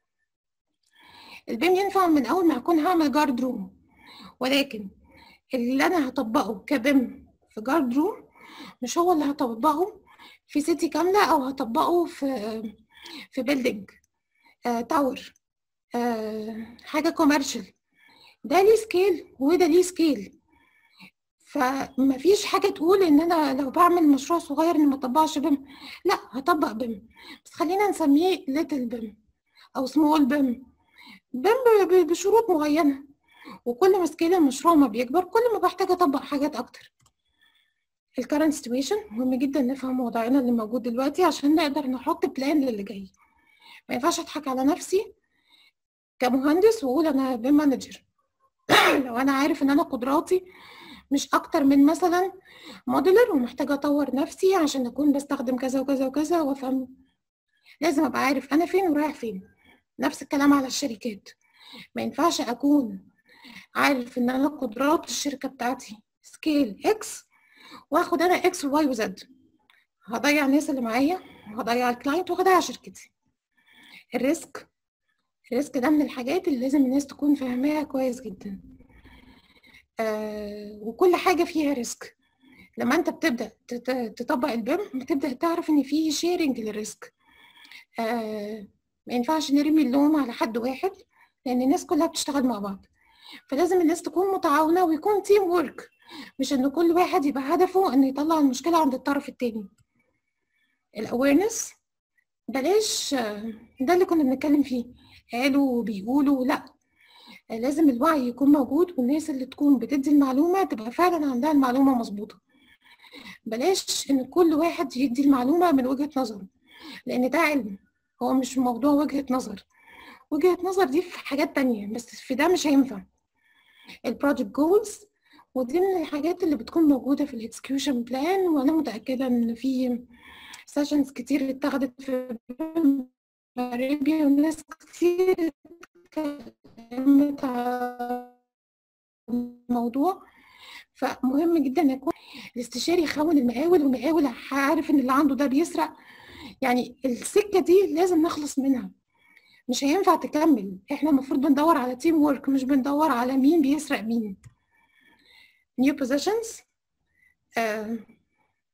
البيم ينفع من اول ما اكون هعمل جارد روم ولكن اللي انا هطبقه كبيم في جارد روم مش هو اللي هطبقه في سيتي كامله او هطبقه في في بيلدينج آه تاور آه حاجه كوميرشال ده ليه سكيل وده ليه سكيل فمفيش حاجه تقول ان انا لو بعمل مشروع صغير اني ما اطبقش بيم لا هطبق بيم بس خلينا نسميه ليتل بيم او سمول بيم بيم بشروط معينه وكل ما سكيل المشروع ما بيكبر كل ما بحتاج اطبق حاجات اكتر الكرنت سيتويشن مهم جدا نفهم وضعنا اللي موجود دلوقتي عشان نقدر نحط بلان للي جاي ما ينفعش اضحك على نفسي كمهندس واقول انا بيم مانجر لو انا عارف ان انا قدراتي مش اكتر من مثلا موديلر ومحتاجه اطور نفسي عشان اكون بستخدم كذا وكذا وكذا وافهم لازم ابقى عارف انا فين ورايح فين نفس الكلام على الشركات ما ينفعش اكون عارف ان انا قدرات الشركه بتاعتي سكيل اكس واخد انا اكس وواي وزد هضيع الناس اللي معايا وهضيع الكلاينت وهضيع شركتي الريسك الريسك ده من الحاجات اللي لازم الناس تكون فاهماها كويس جدا آه وكل حاجه فيها ريسك لما انت بتبدا تطبق البيم بتبدا تعرف ان في شيرنج للريسك آه ما ينفعش نرمي اللوم على حد واحد لان الناس كلها بتشتغل مع بعض فلازم الناس تكون متعاونه ويكون تيم وورك مش ان كل واحد يبقى هدفه انه يطلع المشكله عند الطرف التاني الاويرنس بلاش ده اللي كنا بنتكلم فيه قالوا وبيقولوا لا لازم الوعي يكون موجود والناس اللي تكون بتدي المعلومه تبقى فعلا عندها المعلومه مظبوطه بلاش ان كل واحد يدي المعلومه من وجهه نظره لان ده علم هو مش موضوع وجهه نظر وجهه نظر دي في حاجات تانية بس في ده مش هينفع البروجكت جولز ودي من الحاجات اللي بتكون موجودة في الاكسكيوشن بلان وأنا متأكدة إن في سيشنز كتير اتخذت في أريبيا وناس كتير اتكلمت على الموضوع فمهم جدا يكون الاستشاري يخون المقاول والمقاول عارف ان اللي عنده ده بيسرق يعني السكه دي لازم نخلص منها مش هينفع تكمل احنا المفروض بندور على تيم وورك مش بندور على مين بيسرق مين new positions آه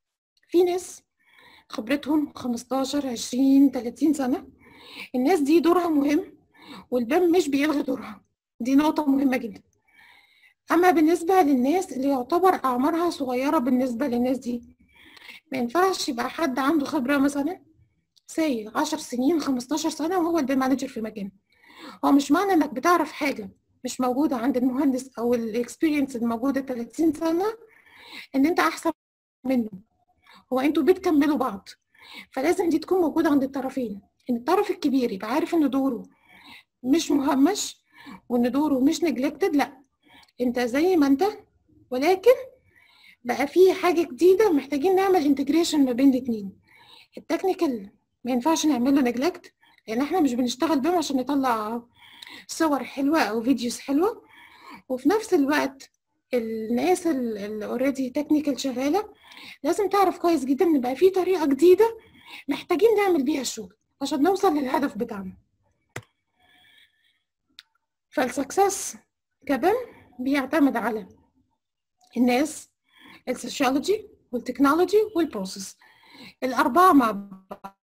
في ناس خبرتهم 15 20 30 سنة الناس دي دورها مهم والبام مش بيلغي دورها دي نقطة مهمة جدا أما بالنسبة للناس اللي يعتبر أعمارها صغيرة بالنسبة للناس دي ما ينفعش يبقى حد عنده خبرة مثلا سي 10 سنين 15 سنة وهو البيم مانجر في مكان هو مش معنى إنك بتعرف حاجة مش موجودة عند المهندس أو الإكسبيرينس الموجودة 30 سنة إن أنت أحسن منه هو أنتوا بتكملوا بعض فلازم دي تكون موجودة عند الطرفين إن الطرف الكبير يبقى عارف إن دوره مش مهمش وإن دوره مش نجلكتد لأ أنت زي ما أنت ولكن بقى في حاجة جديدة محتاجين نعمل انتجريشن ما بين الاتنين التكنيكال ما ينفعش نعمله نجلكت لأن احنا مش بنشتغل بيهم عشان نطلع صور حلوة أو فيديوز حلوة وفي نفس الوقت الناس اللي اوريدي تكنيكال شغالة لازم تعرف كويس جدا إن بقى في طريقة جديدة محتاجين نعمل بيها الشغل عشان نوصل للهدف بتاعنا فالسكسس كبم بيعتمد على الناس السوشيولوجي والتكنولوجي والبروسيس الأربعة مع بعض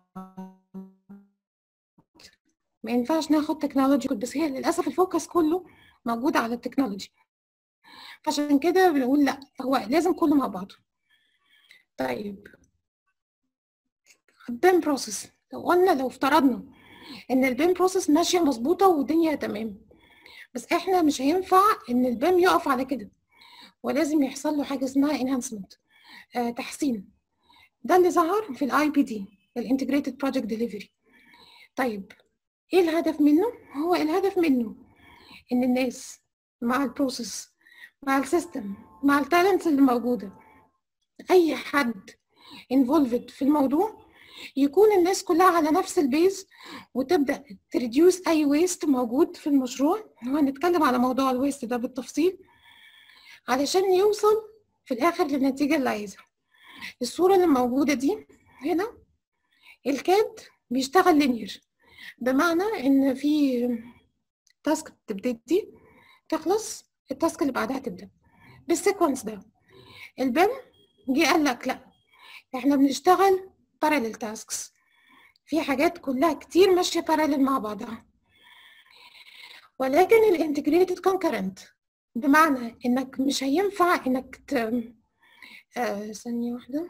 ما ينفعش ناخد تكنولوجي بس هي للأسف الفوكس كله موجود على التكنولوجي فعشان كده بنقول لا هو لازم كله مع بعضه طيب البيم بروسيس لو قلنا لو افترضنا ان البيم بروسيس ماشيه مظبوطه والدنيا تمام بس احنا مش هينفع ان البيم يقف على كده ولازم يحصل له حاجه اسمها انهانسمنت آه تحسين ده اللي ظهر في الاي بي دي الانتجريتد بروجكت ديليفري طيب ايه الهدف منه هو الهدف منه ان الناس مع البروسيس مع السيستم مع التالنتس اللي موجوده اي حد involved في الموضوع يكون الناس كلها على نفس البيز وتبدا تريديوس اي ويست موجود في المشروع وهنتكلم على موضوع الويست ده بالتفصيل علشان يوصل في الاخر للنتيجه اللي عايزها الصوره اللي موجوده دي هنا الكاد بيشتغل لينير بمعنى ان في تاسك بتبتدي تخلص التاسك اللي بعدها تبدا بالسيكونس ده البيم جه قال لك لا احنا بنشتغل باراليل تاسكس في حاجات كلها كتير ماشيه باراليل مع بعضها ولكن الانتجريتد كونكرنت بمعنى انك مش هينفع انك ت... آه ثانيه واحده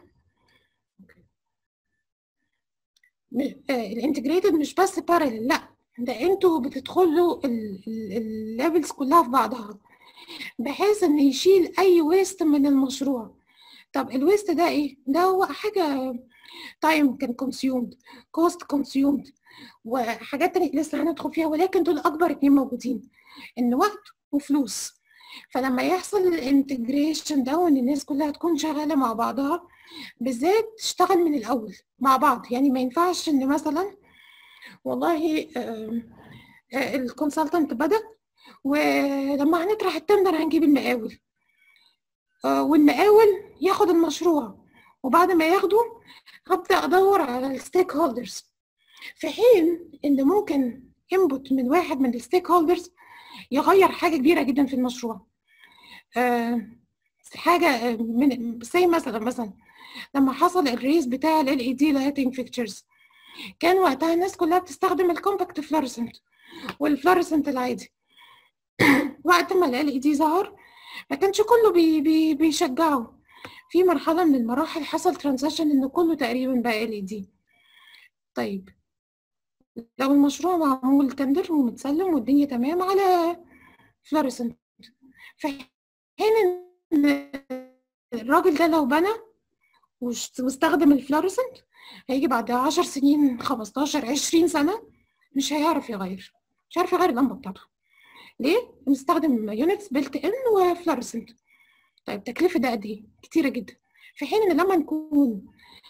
الانتجريتد مش بس باراليل لا ده انتوا بتدخلوا الليفلز كلها في بعضها بحيث ان يشيل اي ويست من المشروع طب الويست ده ايه ده هو حاجه تايم كان كونسيومد كوست كونسيومد وحاجات تانية لسه هندخل فيها ولكن دول اكبر اتنين موجودين ان وقت وفلوس فلما يحصل الانتجريشن ده وان الناس كلها تكون شغاله مع بعضها بالذات تشتغل من الاول مع بعض يعني ما ينفعش ان مثلا والله الكونسلتنت بدا ولما هنطرح التندر هنجيب المقاول والمقاول ياخد المشروع وبعد ما ياخده هبدا ادور على الستيك هولدرز في حين ان ممكن انبوت من واحد من الستيك هولدرز يغير حاجه كبيره جدا في المشروع أه حاجه من زي مثلا مثلا لما حصل الريس بتاع ال اي دي لايتنج فيكتشرز كان وقتها الناس كلها بتستخدم الكومباكت فلورسنت والفلورسنت العادي وقت ما ال اي دي ظهر ما كانش كله بي بي بيشجعه في مرحله من المراحل حصل ترانزيشن ان كله تقريبا بقى ال دي طيب لو المشروع معمول تندر ومتسلم والدنيا تمام على فلورسنت في حين ان الراجل ده لو بنى واستخدم الفلورسنت هيجي بعد 10 سنين 15 20 سنه مش هيعرف يغير مش عارف يغير اللمبه بتاعته ليه؟ بنستخدم يونتس بيلت ان وفلورسنت طيب تكلفة ده قد ايه؟ كتيرة جدا في حين ان لما نكون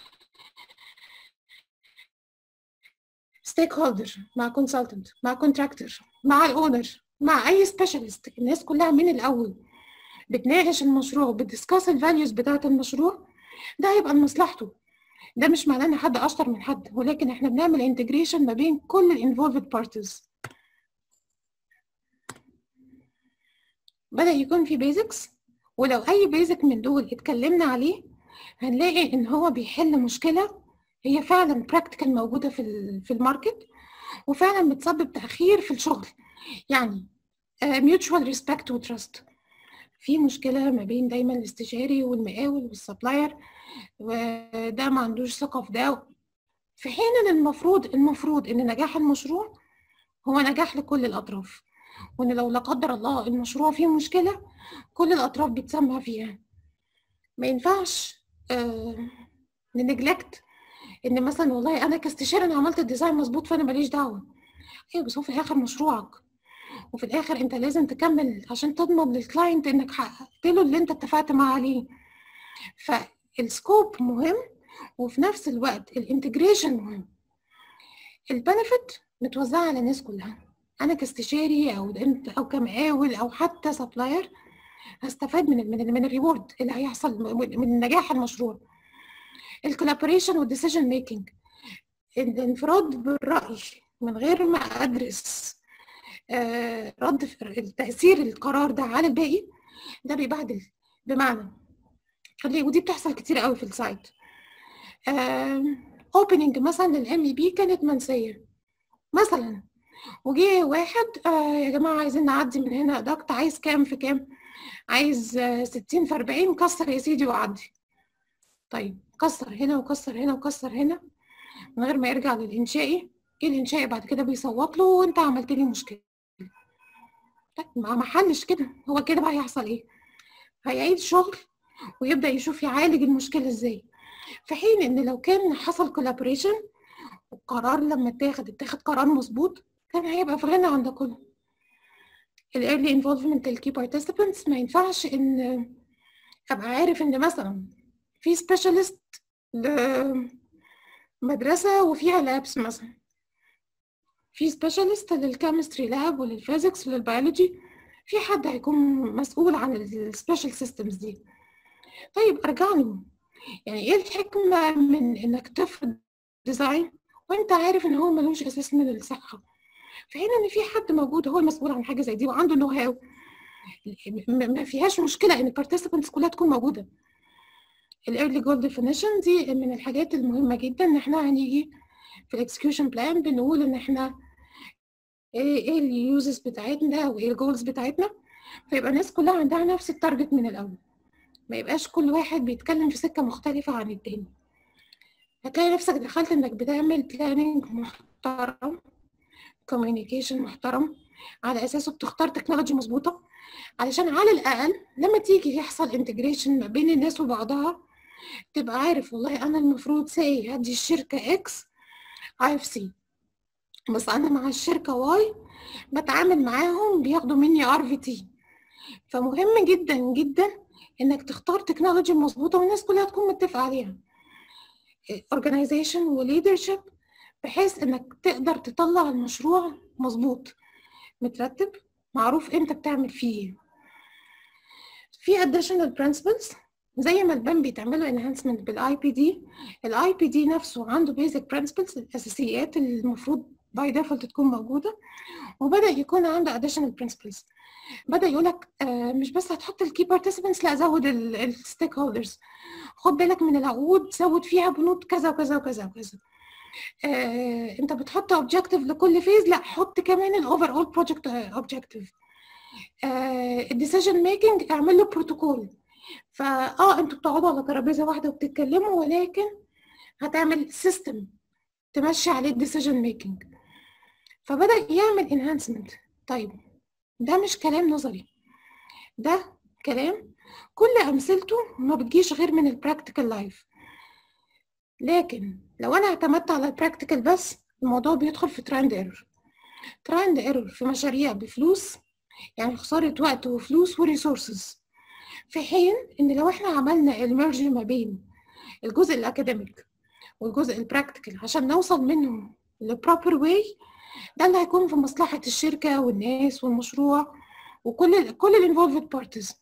ستيك هولدر مع كونسلتنت مع كونتراكتور مع الاونر مع اي سبيشالست الناس كلها من الاول بتناقش المشروع وبتدسكاس الفاليوز بتاعه المشروع ده هيبقى لمصلحته ده مش معناه ان حد اشطر من حد ولكن احنا بنعمل انتجريشن ما بين كل الانفولفد بارتيز بدأ يكون في بيزكس ولو أي بيزك من دول اتكلمنا عليه هنلاقي ان هو بيحل مشكله هي فعلا براكتيكال موجوده في في الماركت وفعلا بتسبب تاخير في الشغل يعني ميوتشوال ريسبكت وتراست في مشكله ما بين دايما الاستشاري والمقاول والسبلاير وده ما عندوش ثقه في ده في حين ان المفروض المفروض ان نجاح المشروع هو نجاح لكل الاطراف وان لو لا قدر الله المشروع فيه مشكله كل الاطراف بتسمع فيها ما ينفعش آه ننجلكت ان مثلا والله انا كاستشاري انا عملت الديزاين مظبوط فانا ماليش دعوه ايوه بس هو في الاخر مشروعك وفي الاخر انت لازم تكمل عشان تضمن للكلاينت انك حققت له اللي انت اتفقت معاه عليه فالسكوب مهم وفي نفس الوقت الانتجريشن مهم البنفيت متوزعه على الناس كلها انا كاستشاري او انت او كمقاول او حتى سبلاير هستفاد من من من الريورد اللي هيحصل من نجاح المشروع الكولابوريشن والديسيجن ميكنج الانفراد بالراي من غير ما ادرس آه رد تاثير القرار ده على الباقي ده بيبهدل بمعنى خلي ودي بتحصل كتير قوي في السايت اوبننج مثلا للام اي بي كانت منسيه مثلا وجه واحد آه يا جماعه عايزين نعدي من هنا دكت عايز كام في كام عايز آه 60 في 40 كسر يا سيدي وعدي طيب كسر هنا وكسر هنا وكسر هنا من غير ما يرجع للانشائي جه الانشائي بعد كده بيصوت له وانت عملت لي مشكله طيب ما حلش كده هو كده بقى هيحصل ايه هيعيد شغل ويبدا يشوف يعالج المشكله ازاي في حين ان لو كان حصل كولابوريشن والقرار لما اتاخد اتاخد قرار مظبوط كان هيبقى في غنى عن ده كله الايرلي انفولفمنت الكي بارتيسيبنتس ما ينفعش ان ابقى عارف ان مثلا في سبيشالست لمدرسه وفيها لابس مثلا في سبيشالست للكيمستري لاب وللفيزيكس وللبيولوجي في حد هيكون مسؤول عن السبيشال سيستمز دي طيب ارجع له يعني ايه الحكمه من انك تفرض ديزاين وانت عارف ان هو ملوش اساس من الصحه في حين ان في حد موجود هو المسؤول عن حاجه زي دي وعنده نو هاو ما فيهاش مشكله ان البارتيسيبنتس كلها تكون موجوده الايرلي جول ديفينيشن دي من الحاجات المهمه جدا ان احنا هنيجي في الاكسكيوشن بلان بنقول ان احنا ايه ايه اليوزز بتاعتنا وايه الجولز بتاعتنا فيبقى الناس كلها عندها نفس التارجت من الاول ما يبقاش كل واحد بيتكلم في سكه مختلفه عن التاني هتلاقي نفسك دخلت انك بتعمل بلاننج محترم كوميونيكيشن محترم على اساسه بتختار تكنولوجي مظبوطه علشان على الاقل لما تيجي يحصل انتجريشن ما بين الناس وبعضها تبقى عارف والله انا المفروض ساي هدي الشركه اكس اي اف سي بس انا مع الشركه واي بتعامل معاهم بياخدوا مني ار في تي فمهم جدا جدا انك تختار تكنولوجي مظبوطه والناس كلها تكون متفقه عليها organization وليدرشيب بحيث انك تقدر تطلع المشروع مظبوط مترتب معروف انت بتعمل فيه في additional principles زي ما البان بيتعملوا enhancement بالاي بي دي الاي بي دي نفسه عنده basic principles الاساسيات اللي المفروض باي ديفولت تكون موجوده وبدا يكون عنده additional principles بدا يقول لك آه مش بس هتحط الكي بارتيسيبنتس لا زود الستيك هولدرز خد بالك من العقود زود فيها بنود كذا وكذا وكذا وكذا آه انت بتحط اوبجيكتيف لكل فيز لا حط كمان الاوفر اول بروجكت اوبجيكتيف الديسيجن ميكنج اعمل له بروتوكول فاه انتوا بتقعدوا على ترابيزه واحده وبتتكلموا ولكن هتعمل سيستم تمشي عليه الديسيجن ميكنج فبدا يعمل انهانسمنت طيب ده مش كلام نظري ده كلام كل امثلته ما بتجيش غير من البراكتيكال لايف لكن لو انا اعتمدت على البراكتيكال بس الموضوع بيدخل في تراند ايرور تراند ايرور في مشاريع بفلوس يعني خساره وقت وفلوس وريسورسز في حين ان لو احنا عملنا الميرج ما بين الجزء الاكاديميك والجزء البراكتيكال عشان نوصل منهم لبروبر واي ده اللي هيكون في مصلحه الشركه والناس والمشروع وكل ال كل الانفولفد بارتيز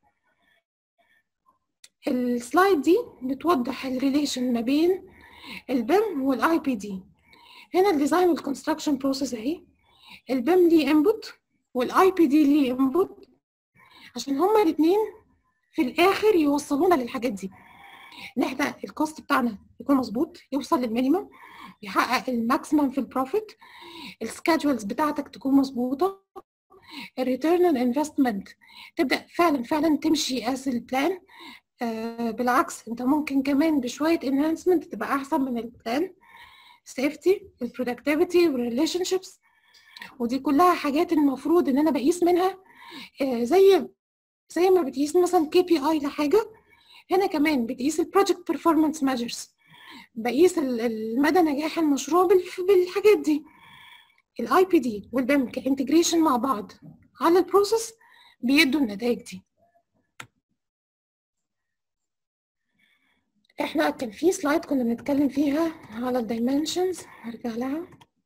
السلايد دي بتوضح الريليشن ما بين البيم والاي بي دي هنا الديزاين والكونستراكشن بروسيس اهي البيم ليه انبوت والاي بي دي ليه انبوت عشان هما الاثنين في الاخر يوصلونا للحاجات دي ان احنا الكوست بتاعنا يكون مظبوط يوصل للمينيمم يحقق الماكسيمم في البروفيت السكادجولز بتاعتك تكون مظبوطه الريتيرن اون انفستمنت تبدا فعلا فعلا تمشي از البلان آه بالعكس انت ممكن كمان بشويه انهانسمنت تبقى احسن من البلان سيفتي البرودكتيفيتي والريليشن شيبس ودي كلها حاجات المفروض ان انا بقيس منها آه زي زي ما بتقيس مثلا كي بي اي لحاجه هنا كمان بتقيس البروجكت بيرفورمانس ميجرز بقيس مدى نجاح المشروع بالحاجات دي الاي بي دي والبيم كانتجريشن مع بعض على البروسيس بيدوا النتائج دي احنا كان في سلايد كنا بنتكلم فيها على الدايمنشنز هرجع لها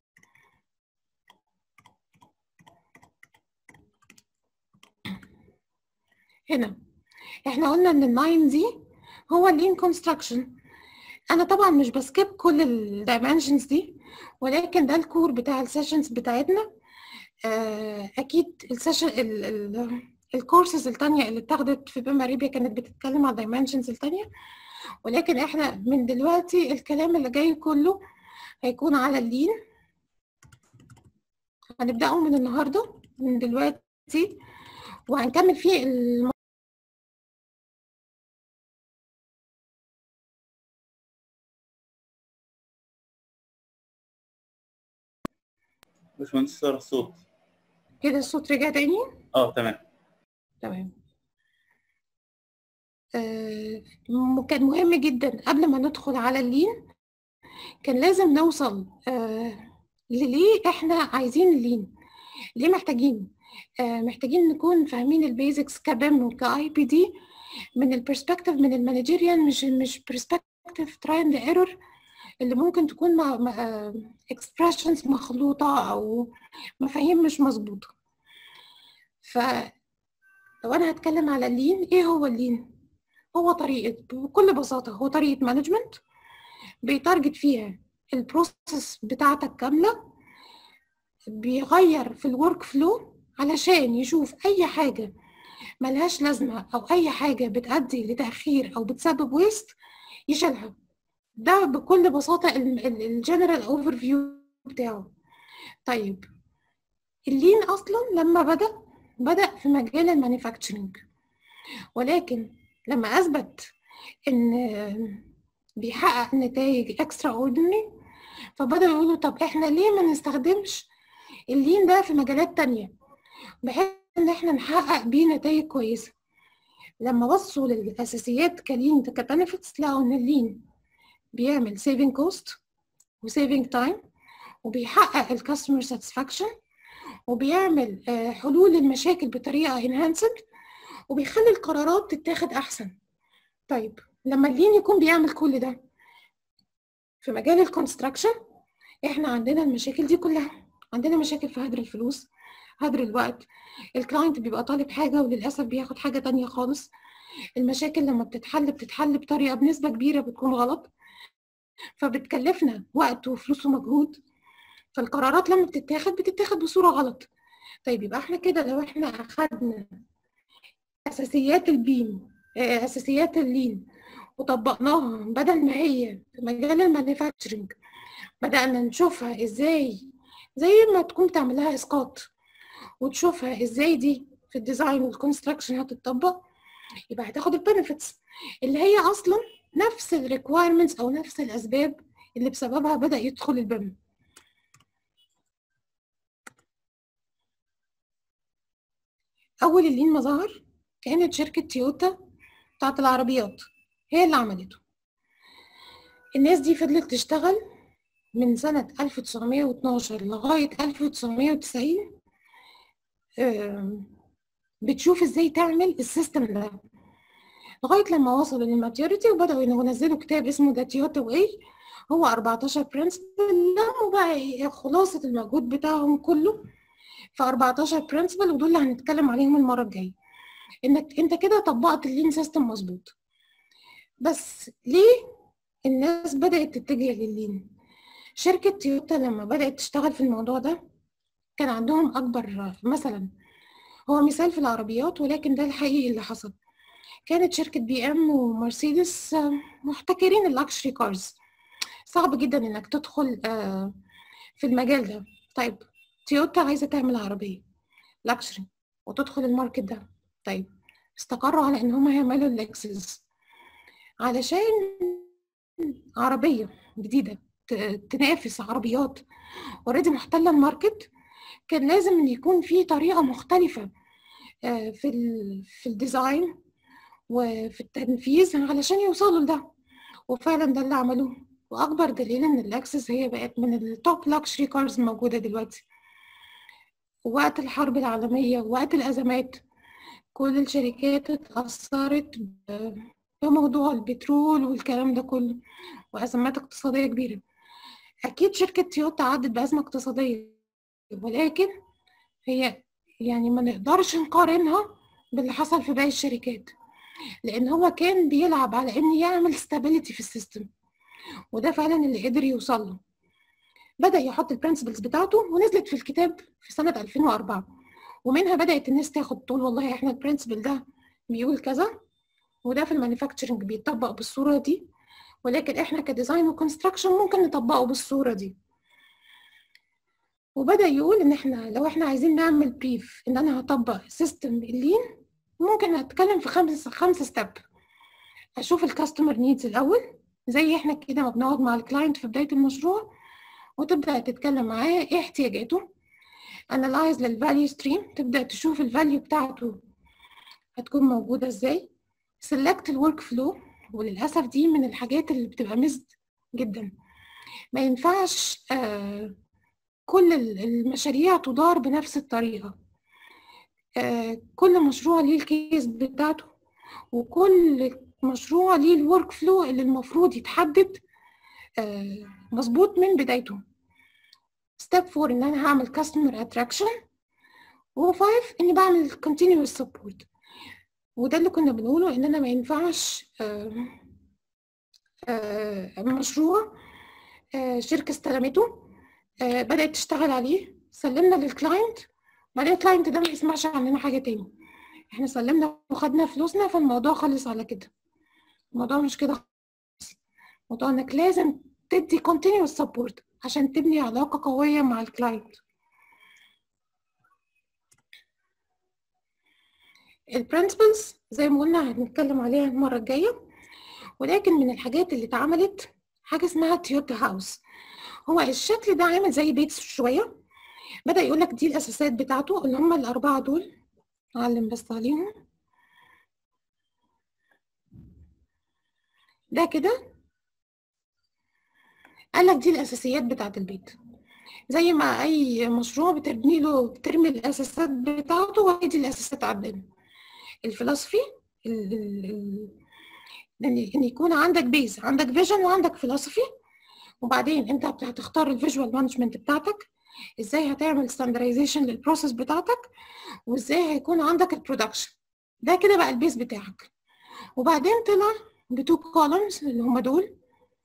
هنا احنا قلنا ان اللاين دي هو اللين كونستراكشن انا طبعا مش بسكيب كل الدايمنشنز دي ولكن ده الكور بتاع السيشنز بتاعتنا اكيد السيشن الكورسز التانية اللي اتاخدت في بيم اريبيا كانت بتتكلم على الدايمنشنز التانية ولكن احنا من دلوقتي الكلام اللي جاي كله هيكون على اللين هنبدأه من النهاردة من دلوقتي وهنكمل فيه الم... باشمهندس سارة الصوت كده الصوت رجع تاني اه تمام تمام آه كان مهم جدا قبل ما ندخل على اللين كان لازم نوصل آه لليه احنا عايزين اللين ليه محتاجين آه محتاجين نكون فاهمين البيزكس كبم وكاي بي دي من البرسبكتيف من المانجيريال مش مش برسبكتيف ترايند ايرور اللي ممكن تكون مع اكسبريشنز مخلوطه او مفاهيم مش مظبوطه ف لو انا هتكلم على اللين ايه هو اللين هو طريقه بكل بساطه هو طريقه مانجمنت بيتارجت فيها البروسيس بتاعتك كامله بيغير في الورك فلو علشان يشوف اي حاجه ملهاش لازمه او اي حاجه بتؤدي لتاخير او بتسبب ويست يشيلها ده بكل بساطه الجنرال اوفر فيو بتاعه طيب اللين اصلا لما بدا بدا في مجال المانيفاكتشرنج ولكن لما اثبت ان بيحقق نتائج اكسترا اوردينري فبداوا يقولوا طب احنا ليه ما نستخدمش اللين ده في مجالات تانية بحيث ان احنا نحقق بيه نتائج كويسه لما بصوا للاساسيات كلين كبنفيتس لقوا ان اللين بيعمل سيفنج كوست وسيفنج تايم وبيحقق الكاستمر ساتسفاكشن وبيعمل حلول المشاكل بطريقه انهانسد وبيخلي القرارات تتاخد احسن طيب لما اللين يكون بيعمل كل ده في مجال الكونستراكشن احنا عندنا المشاكل دي كلها عندنا مشاكل في هدر الفلوس هدر الوقت الكلاينت بيبقى طالب حاجه وللاسف بياخد حاجه تانية خالص المشاكل لما بتتحل بتتحل بطريقه بنسبه كبيره بتكون غلط فبتكلفنا وقت وفلوس ومجهود فالقرارات لما بتتاخد بتتاخد بصوره غلط طيب يبقى احنا كده لو احنا اخدنا اساسيات البيم اساسيات اللين وطبقناها بدل ما هي في مجال المانيفاكتشرنج بدأنا نشوفها ازاي زي ما تكون بتعمل لها اسقاط وتشوفها ازاي دي في الديزاين والكونستراكشن هتطبق يبقى هتاخد البنفيتس اللي هي اصلا نفس الريكوايرمنتس او نفس الاسباب اللي بسببها بدأ يدخل البيم اول اللين ما ظهر كانت شركة تويوتا بتاعت العربيات هي اللي عملته الناس دي فضلت تشتغل من سنة 1912 لغاية 1990 بتشوف ازاي تعمل السيستم ده لغاية لما وصلوا للماتيوريتي وبدأوا ينزلوا كتاب اسمه ذا تويوتا واي هو 14 برنسبل لموا بقى خلاصة المجهود بتاعهم كله في 14 برنسبل ودول اللي هنتكلم عليهم المرة الجاية انك انت كده طبقت اللين سيستم مظبوط بس ليه الناس بدأت تتجه لللين شركة تويوتا لما بدأت تشتغل في الموضوع ده كان عندهم أكبر مثلا هو مثال في العربيات ولكن ده الحقيقي اللي حصل كانت شركة بي ام ومرسيدس محتكرين اللكشري كارز صعب جدا انك تدخل في المجال ده طيب تويوتا عايزة تعمل عربية لكشري وتدخل الماركت ده طيب استقروا على ان هم يعملوا اللكسس علشان عربية جديدة تنافس عربيات اوريدي محتلة الماركت كان لازم ان يكون في طريقة مختلفة في ال في الديزاين وفي التنفيذ علشان يوصلوا لده وفعلا ده اللي عملوه واكبر دليل ان الاكسس هي بقت من التوب لاكشري كارز موجودة دلوقتي وقت الحرب العالمية وقت الأزمات كل الشركات اتأثرت بموضوع البترول والكلام ده كله وأزمات اقتصادية كبيرة أكيد شركة تويوتا عدت بأزمة اقتصادية ولكن هي يعني ما نقدرش نقارنها باللي حصل في باقي الشركات لأن هو كان بيلعب على إن يعمل stability في السيستم وده فعلا اللي قدر يوصل له بدأ يحط البرنسبلز بتاعته ونزلت في الكتاب في سنة 2004 ومنها بدأت الناس تاخد تقول والله احنا البرنسبل ده بيقول كذا وده في المانيفاكتشرنج بيتطبق بالصورة دي ولكن احنا كديزاين وكونستراكشن ممكن نطبقه بالصورة دي وبدأ يقول ان احنا لو احنا عايزين نعمل بريف ان انا هطبق سيستم اللين ممكن اتكلم في خمس خمس ستيب اشوف الكاستمر نيدز الاول زي احنا كده ما بنقعد مع الكلاينت في بداية المشروع وتبدأ تتكلم معاه ايه احتياجاته analyze للفاليو ستريم تبدأ تشوف الفاليو بتاعته هتكون موجودة ازاي select الورك فلو وللأسف دي من الحاجات اللي بتبقى مزد جدا ما ينفعش آه كل المشاريع تدار بنفس الطريقة آه كل مشروع ليه الكيس بتاعته وكل مشروع ليه الورك فلو اللي المفروض يتحدد آه مظبوط من بدايته ستيب 4 ان انا هعمل كاستمر اتراكشن و5 اني بعمل continuous support وده اللي كنا بنقوله ان انا ما ينفعش آه آه مشروع آه شركه استلمته بدات تشتغل عليه سلمنا للكلاينت بعدين الكلاينت ده ما يسمعش عننا حاجه تاني احنا سلمنا وخدنا فلوسنا فالموضوع خلص على كده الموضوع مش كده الموضوع انك لازم تدي continuous support عشان تبني علاقة قوية مع الكلاينت البرنسبلز زي ما قلنا هنتكلم عليها المرة الجاية ولكن من الحاجات اللي اتعملت حاجة اسمها تويوتا هاوس هو الشكل ده عامل زي بيت شوية بدأ يقول لك دي الأساسات بتاعته اللي هم الأربعة دول أعلم بس عليهم ده كده قال لك دي الاساسيات بتاعه البيت زي ما اي مشروع بتبني له بترمي الاساسات بتاعته وهي دي الاساسات عندنا الفلسفي ان يكون عندك بيز عندك فيجن وعندك فلسفي وبعدين انت هتختار الفيجوال مانجمنت بتاعتك ازاي هتعمل ستاندرايزيشن للبروسيس بتاعتك وازاي هيكون عندك البرودكشن ده كده بقى البيز بتاعك وبعدين طلع بتو كولمز اللي هم دول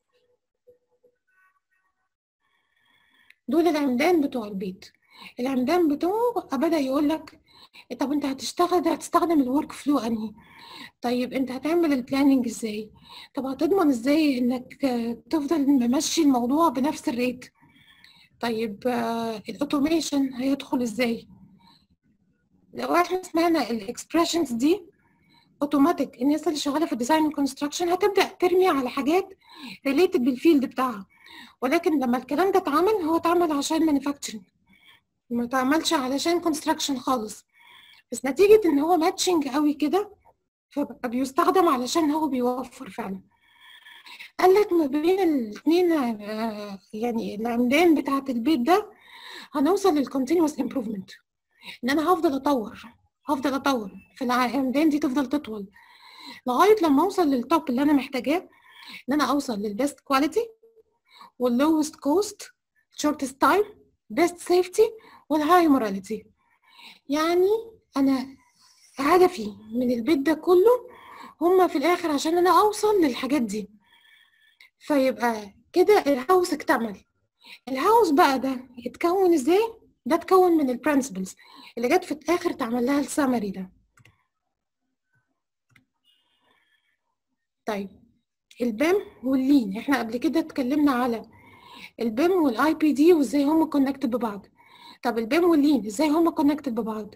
دول العمدان بتوع البيت العمدان بتوعه بدأ يقول لك طب انت هتشتغل هتستخدم الورك فلو انهي طيب انت هتعمل البلاننج ازاي طب هتضمن ازاي انك تفضل ممشي الموضوع بنفس الريت طيب الاوتوميشن هيدخل ازاي لو احنا سمعنا الاكسبريشنز دي اوتوماتيك الناس اللي شغاله في الديزاين والكونستراكشن هتبدا ترمي على حاجات ريليتد بالفيلد بتاعها ولكن لما الكلام ده اتعمل هو اتعمل عشان مانيفاكتشرنج ما اتعملش علشان كونستراكشن خالص بس نتيجة ان هو ماتشنج قوي كده فبقى بيستخدم علشان هو بيوفر فعلا قال لك ما بين الاثنين يعني العمدان بتاعة البيت ده هنوصل للكونتينوس امبروفمنت ان انا هفضل اطور هفضل اطور في العمدان دي تفضل تطول لغاية لما اوصل للتوب اللي انا محتاجاه ان انا اوصل للبيست كواليتي واللوست كوست شورتست تايم بيست سيفتي والهاي موراليتي يعني انا هدفي من البيت ده كله هما في الاخر عشان انا اوصل للحاجات دي فيبقى كده الهاوس اكتمل الهاوس بقى ده يتكون ازاي ده اتكون من البرنسبلز اللي جت في الاخر تعمل لها السمري ده طيب البام واللين احنا قبل كده اتكلمنا على البام والاي بي دي وازاي هم كونكتد ببعض طب البام واللين ازاي هم كونكتد ببعض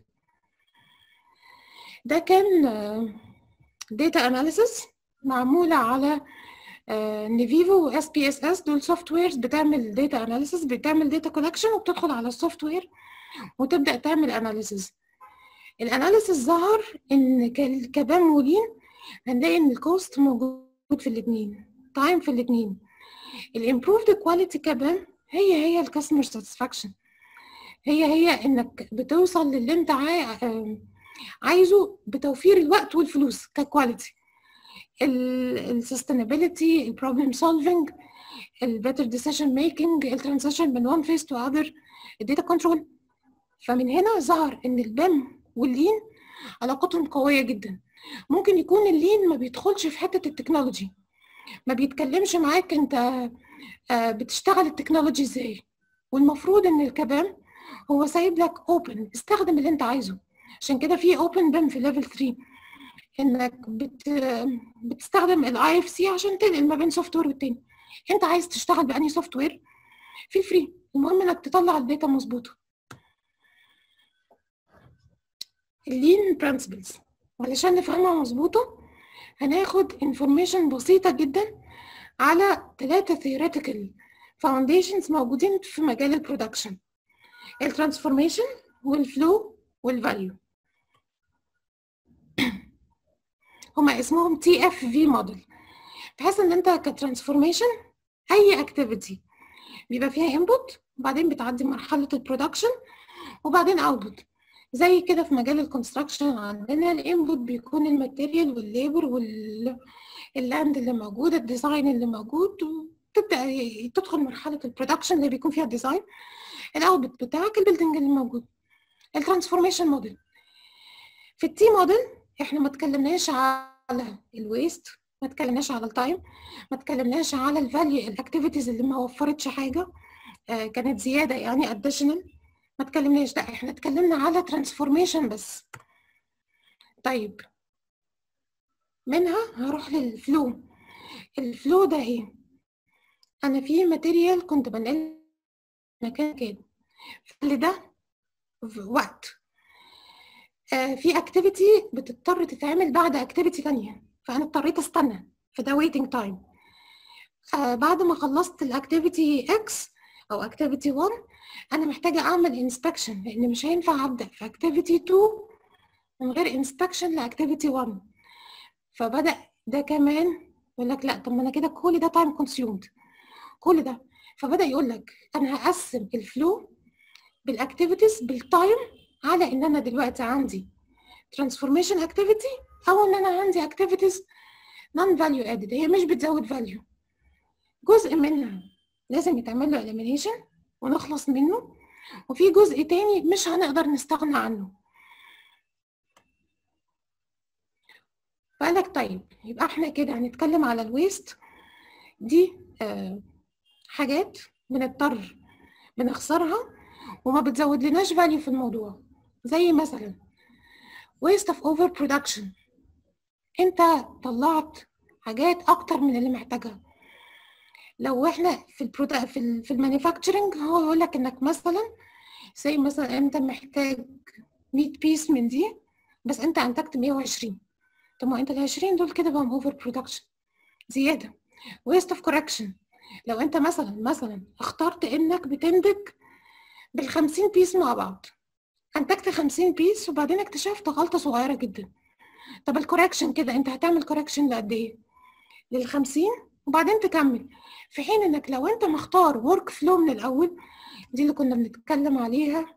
ده كان داتا اناليسيس معموله على نيفيفو واس بي اس اس دول سوفت ويرز بتعمل داتا اناليسيس بتعمل داتا كولكشن وبتدخل على السوفت وير وتبدا تعمل اناليسيس الاناليسيس ظهر ان كبام ولين هنلاقي ان الكوست موجود في الاثنين تايم في الاثنين الامبروفد كواليتي كبام هي هي الكاستمر ساتسفاكشن هي هي انك بتوصل للي انت عايزه بتوفير الوقت والفلوس ككواليتي السستينابيلتي البروبلم سولفينج البيتر ديسيشن ميكنج الترانزيشن من وان فيس تو اذر الداتا كنترول فمن هنا ظهر ان البام واللين علاقتهم قويه جدا ممكن يكون اللين ما بيدخلش في حته التكنولوجي ما بيتكلمش معاك انت بتشتغل التكنولوجي ازاي والمفروض ان الكبام هو سايب لك اوبن استخدم اللي انت عايزه عشان كده في اوبن بام في ليفل 3 انك بت... بتستخدم الاي اف سي عشان تنقل ما بين سوفت وير والتاني انت عايز تشتغل باني سوفت وير في فري المهم انك تطلع الداتا مظبوطه اللين برنسبلز علشان نفهمها مظبوطه هناخد انفورميشن بسيطه جدا على ثلاثه theoretical foundations موجودين في مجال البرودكشن الترانسفورميشن والفلو والفاليو هما اسمهم تي اف في موديل بحيث ان انت كترانسفورميشن اي اكتيفيتي بيبقى فيها انبوت وبعدين بتعدي مرحله البرودكشن وبعدين اوتبوت زي كده في مجال الكونستراكشن عندنا الانبوت بيكون الماتيريال والليبر واللاند اللي موجود الديزاين اللي موجود وتبدا تدخل مرحله البرودكشن اللي بيكون فيها الديزاين الاوتبوت بتاعك البيلدنج اللي موجود الترانسفورميشن موديل في التي موديل احنا ما اتكلمناش على الويست ما اتكلمناش على التايم ما اتكلمناش على الفاليو الاكتيفيتيز اللي ما وفرتش حاجه آه كانت زياده يعني اديشنال ما اتكلمناش لا احنا اتكلمنا على ترانسفورميشن بس طيب منها هروح للفلو الفلو ده ايه انا في ماتيريال كنت بنقل مكان كده اللي ده وقت آه في اكتيفيتي بتضطر تتعمل بعد اكتيفيتي ثانيه فانا اضطريت استنى فده ويتنج تايم آه بعد ما خلصت الاكتيفيتي اكس او اكتيفيتي 1 انا محتاجه اعمل انسبكشن لان مش هينفع ابدا في اكتيفيتي 2 من غير انسبكشن لاكتيفيتي 1 فبدا ده كمان يقول لك لا طب ما انا كده كل ده تايم كونسيومد كل ده فبدا يقول لك انا هقسم الفلو بالاكتيفيتيز بالتايم على ان انا دلوقتي عندي ترانسفورميشن اكتيفيتي او ان انا عندي اكتيفيتيز نون فاليو ادد هي مش بتزود فاليو جزء منها لازم يتعمل له elimination ونخلص منه وفي جزء تاني مش هنقدر نستغنى عنه فقالك طيب يبقى احنا كده هنتكلم على الويست دي آه حاجات بنضطر بنخسرها وما بتزود لناش فاليو في الموضوع زي مثلا waste of over production انت طلعت حاجات اكتر من اللي محتاجها لو احنا في البرودا في ال في المانيفاكتشرنج هو يقول لك انك مثلا زي مثلا انت محتاج 100 بيس من دي بس انت انتجت 120 طب ما انت ال 20 دول كده بقى اوفر برودكشن زياده ويست اوف كوركشن لو انت مثلا مثلا اخترت انك بتنتج بال 50 بيس مع بعض انتجت 50 بيس وبعدين اكتشفت غلطه صغيره جدا طب الكوركشن كده انت هتعمل كوركشن لقد ايه لل 50 وبعدين تكمل في حين انك لو انت مختار ورك فلو من الاول دي اللي كنا بنتكلم عليها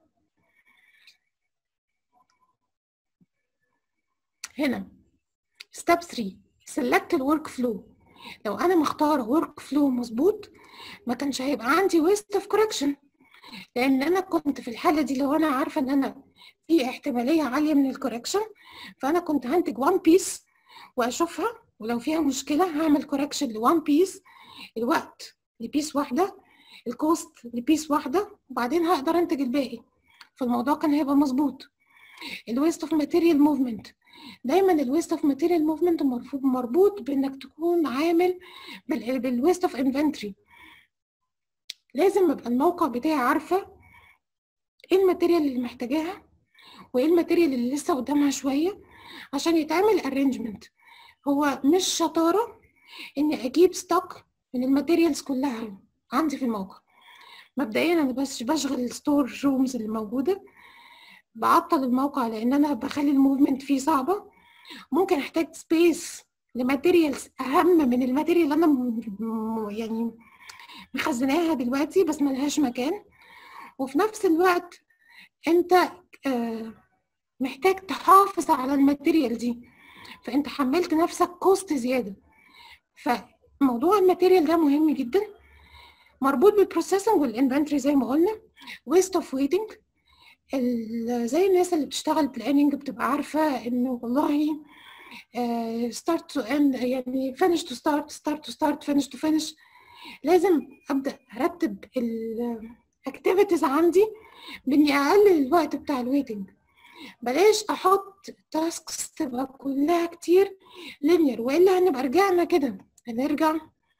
هنا ستيب 3 سيلكت الورك فلو لو انا مختاره ورك فلو مظبوط ما كانش هيبقى عندي ويست اوف كوركشن لان انا كنت في الحاله دي لو انا عارفه ان انا في احتماليه عاليه من الكوركشن فانا كنت هنتج 1 بيس واشوفها ولو فيها مشكله هعمل كوركشن ل 1 بيس الوقت لبيس واحده الكوست لبيس واحده وبعدين هقدر انتج الباقي فالموضوع كان هيبقى مظبوط الويست اوف ماتيريال موفمنت دايما الويست اوف ماتيريال موفمنت مربوط بانك تكون عامل بالويست اوف انفنتوري لازم ابقى الموقع بتاعي عارفه ايه الماتيريال اللي محتاجاها وايه الماتيريال اللي لسه قدامها شويه عشان يتعمل ارينجمنت هو مش شطاره اني اجيب ستوك من الماتيريالز كلها عندي في الموقع مبدئيا انا بس بشغل الستور رومز اللي موجوده بعطل الموقع لان انا بخلي الموفمنت فيه صعبه ممكن احتاج سبيس لماتيريالز اهم من الماتيريال اللي انا يعني مخزناها دلوقتي بس ملهاش مكان وفي نفس الوقت انت محتاج تحافظ على الماتيريال دي فانت حملت نفسك كوست زياده فموضوع الماتيريال ده مهم جدا مربوط بالبروسيسنج والانفنتوري زي ما قلنا ويست اوف ويتنج زي الناس اللي بتشتغل بلاننج بتبقى عارفه انه والله ستارت تو اند يعني finish to start start to start finish to finish لازم ابدا ارتب الاكتيفيتيز عندي باني اقلل الوقت بتاع الويتنج بلاش احط تاسكس تبقى كلها كتير لينير والا هنبقى رجعنا كده هنرجع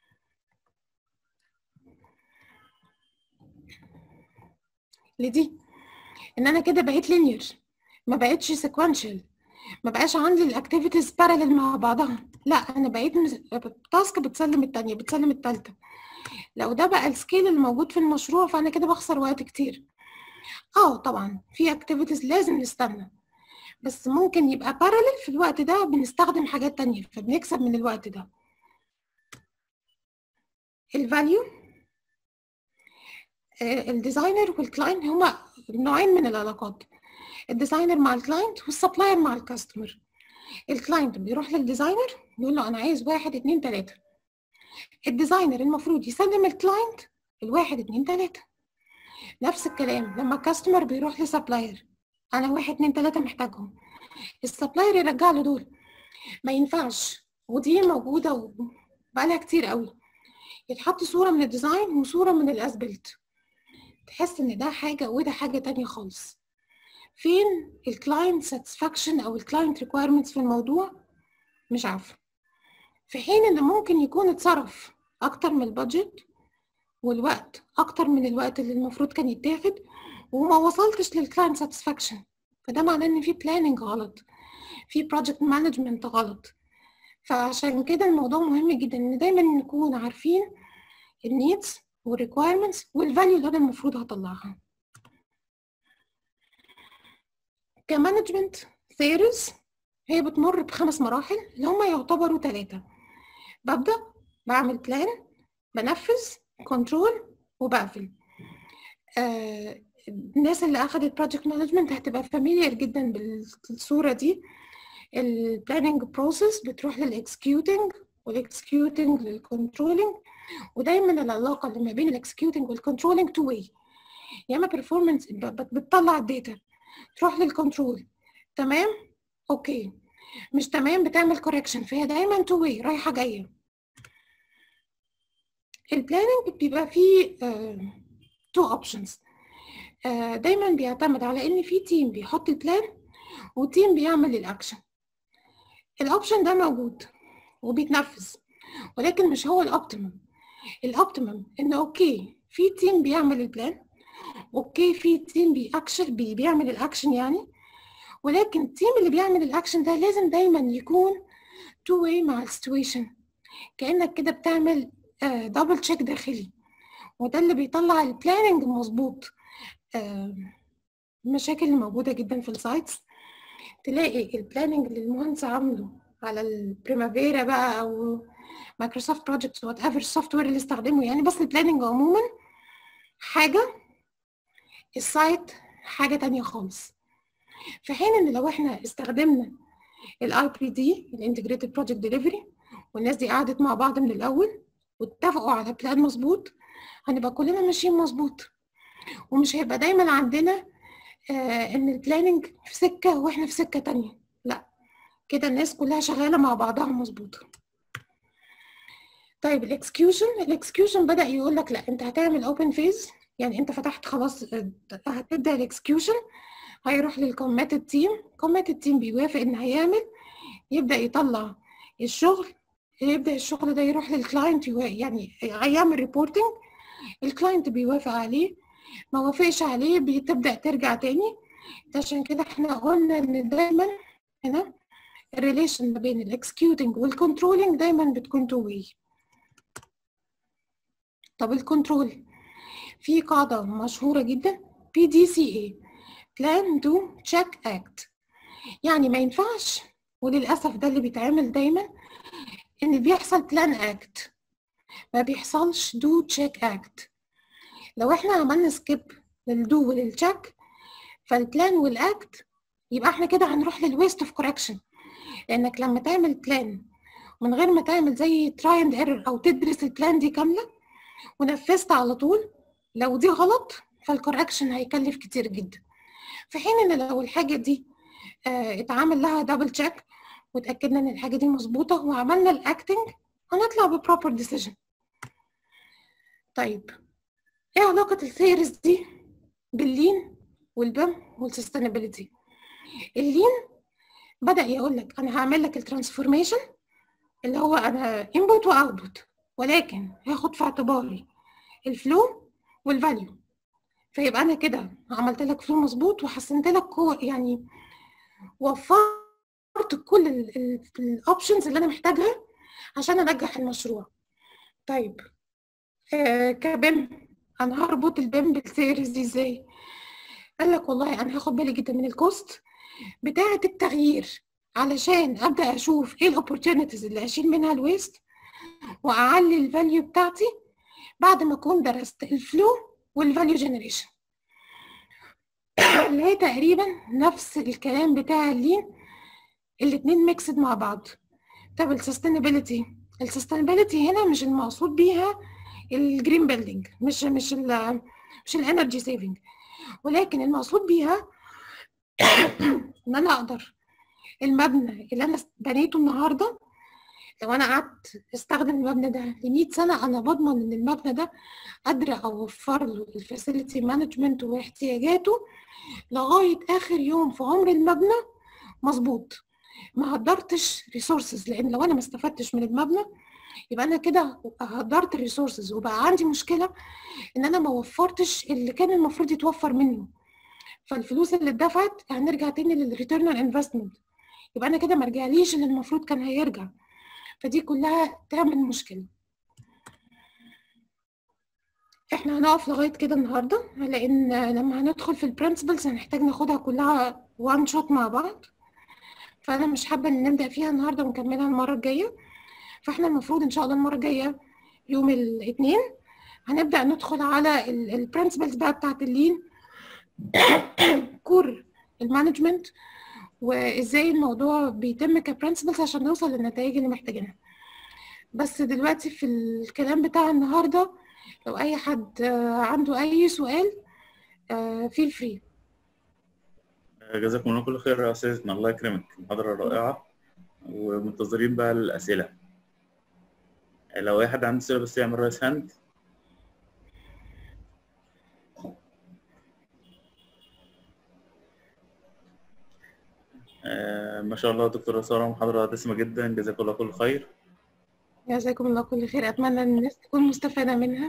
لدي ان انا كده بقيت لينير ما بقتش سيكوانشال ما بقاش عندي الاكتيفيتيز بارالل مع بعضها لا انا بقيت تاسك بتسلم التانية بتسلم التالتة لو ده بقى السكيل اللي موجود في المشروع فانا كده بخسر وقت كتير اه طبعا في اكتيفيتيز لازم نستنى بس ممكن يبقى بارالل في الوقت ده بنستخدم حاجات تانية فبنكسب من الوقت ده الفاليو الديزاينر والكلاينت هما نوعين من العلاقات الديزاينر مع الكلاينت والسبلاير مع الكاستمر الكلاينت بيروح للديزاينر يقول له انا عايز واحد اتنين تلاته الديزاينر المفروض يسلم الكلاينت الواحد اتنين تلاته نفس الكلام لما الكاستمر بيروح لسبلاير انا واحد اتنين تلاته محتاجهم السبلاير يرجع له دول ما ينفعش ودي موجوده وبقالها كتير قوي يتحط صوره من الديزاين وصوره من الاسبلت تحس ان ده حاجه وده حاجه تانية خالص فين الكلاينت ساتسفاكشن او الكلاينت ريكويرمنتس في الموضوع مش عارفه في حين ان ممكن يكون اتصرف اكتر من البادجت والوقت اكتر من الوقت اللي المفروض كان يتاخد وما وصلتش للكلاينت ساتسفاكشن فده معناه ان في بلاننج غلط في بروجكت مانجمنت غلط فعشان كده الموضوع مهم جدا ان دايما نكون عارفين النيدز والريكويرمنتس والفاليو اللي انا المفروض هطلعها كمانجمنت ثيريز هي بتمر بخمس مراحل اللي هما يعتبروا ثلاثة ببدأ بعمل بلان بنفذ كنترول وبقفل آه الناس اللي أخدت بروجكت مانجمنت هتبقى فاميليار جدا بالصورة دي البلاننج بروسيس بتروح للاكسكيوتنج والاكسكيوتنج للكنترولنج ودايما العلاقة اللي ما بين الاكسكيوتنج والكنترولنج تو واي يا اما بيرفورمانس بتطلع الداتا تروح للكنترول تمام اوكي مش تمام بتعمل كوركشن فهي دايما تو واي رايحه جايه البلاننج بيبقى فيه تو اوبشنز دايما بيعتمد على ان في تيم بيحط البلان وتيم بيعمل الاكشن الاوبشن ده موجود وبيتنفذ ولكن مش هو الاوبتيمم الاوبتيمم ان اوكي في تيم بيعمل البلان اوكي في تيم بيأكشن بي بيعمل الاكشن يعني ولكن التيم اللي بيعمل الاكشن ده لازم دايما يكون تو واي مع السيتويشن كانك كده بتعمل دبل تشيك داخلي وده اللي بيطلع البلاننج المظبوط المشاكل اللي موجوده جدا في السايتس تلاقي البلاننج اللي المهندس عامله على البريمافيرا بقى او مايكروسوفت بروجكت وات ايفر السوفت وير اللي استخدمه يعني بس البلاننج عموما حاجه السايت حاجه تانية خالص في حين ان لو احنا استخدمنا الاي بي دي الانتجريتد بروجكت ديليفري والناس دي قعدت مع بعض من الاول واتفقوا على بلان مظبوط هنبقى كلنا ماشيين مظبوط ومش هيبقى دايما عندنا آه ان البلاننج في سكه واحنا في سكه تانية لا كده الناس كلها شغاله مع بعضها مظبوط طيب الاكسكيوشن الاكسكيوشن بدا يقول لك لا انت هتعمل اوبن فيز يعني انت فتحت خلاص هتبدا الاكسكيوشن هيروح للكوميتد تيم كوميتد تيم بيوافق ان هيعمل يبدا يطلع الشغل يبدا الشغل ده يروح للكلاينت يعني هيعمل ريبورتنج الكلاينت بيوافق عليه ما وافقش عليه بتبدا ترجع تاني عشان كده احنا قلنا ان دايما هنا الريليشن ما بين الاكسكيوتنج والكنترولنج دايما بتكون تو واي طب الكنترول في قاعدة مشهورة جدا PDCA Plan Do Check Act يعني ما ينفعش وللأسف ده اللي بيتعمل دايما إن بيحصل Plan Act ما بيحصلش Do Check Act لو احنا عملنا سكيب للدو وللتشيك فالبلان والاكت يبقى احنا كده هنروح للويست اوف كوركشن لانك لما تعمل بلان من غير ما تعمل زي تراي اند ايرور او تدرس البلان دي كامله ونفذت على طول لو دي غلط فالكوركشن هيكلف كتير جدا في حين ان لو الحاجه دي اه اتعمل لها دبل تشيك وتاكدنا ان الحاجه دي مظبوطه وعملنا الاكتنج هنطلع ببروبر ديسيجن طيب ايه علاقه الثيرز دي باللين والبم والسستينابيلتي اللين بدا يقول لك انا هعمل لك الترانسفورميشن اللي هو انا انبوت واوتبوت ولكن هاخد في اعتباري الفلو والفاليو فيبقى انا كده عملت لك فلو مظبوط وحسنت لك يعني وفرت كل الاوبشنز اللي انا محتاجها عشان انجح المشروع طيب آه كبم انا هربط البيم بالسيريز دي ازاي قال لك والله انا هاخد بالي جدا من الكوست بتاعه التغيير علشان ابدا اشوف ايه الاوبورتونيتيز اللي اشيل منها الويست واعلي الفاليو بتاعتي بعد ما اكون درست الفلو والفاليو جنريشن اللي هي تقريبا نفس الكلام بتاع اللين الاتنين ميكسد مع بعض طب السستينابيلتي السستينابيلتي هنا مش المقصود بيها الجرين بيلدينج مش مش ال مش الانرجي سيفنج ولكن المقصود بيها ان انا اقدر المبنى اللي انا بنيته النهارده لو انا قعدت استخدم المبنى ده ل 100 سنه انا بضمن ان المبنى ده قادره اوفر له الفاسيلتي مانجمنت واحتياجاته لغايه اخر يوم في عمر المبنى مظبوط ما هدرتش ريسورسز لان لو انا ما استفدتش من المبنى يبقى انا كده هدرت الريسورسز وبقى عندي مشكله ان انا ما وفرتش اللي كان المفروض يتوفر منه فالفلوس اللي اتدفعت هنرجع تاني للريتيرن اون انفستمنت يبقى انا كده ما رجعليش اللي المفروض كان هيرجع فدي كلها تعمل مشكله احنا هنقف لغايه كده النهارده لان لما هندخل في البرنسبلز هنحتاج ناخدها كلها وان شوت مع بعض فانا مش حابه ان نبدا فيها النهارده ونكملها المره الجايه فاحنا المفروض ان شاء الله المره الجايه يوم الاثنين هنبدا ندخل على البرنسبلز بقى بتاعت اللين كور المانجمنت وازاي الموضوع بيتم كبرنسبلز عشان نوصل للنتائج اللي محتاجينها بس دلوقتي في الكلام بتاع النهارده لو اي حد عنده اي سؤال فيل فري جزاكم الله كل خير يا استاذنا الله يكرمك محاضره رائعه ومنتظرين بقى الاسئله لو اي حد عنده اسئله بس يعمل رايس هاند آه ما شاء الله دكتورة سارة محاضرة دسمة جدا جزاك الله كل خير جزاكم الله كل خير أتمنى أن الناس تكون مستفادة منها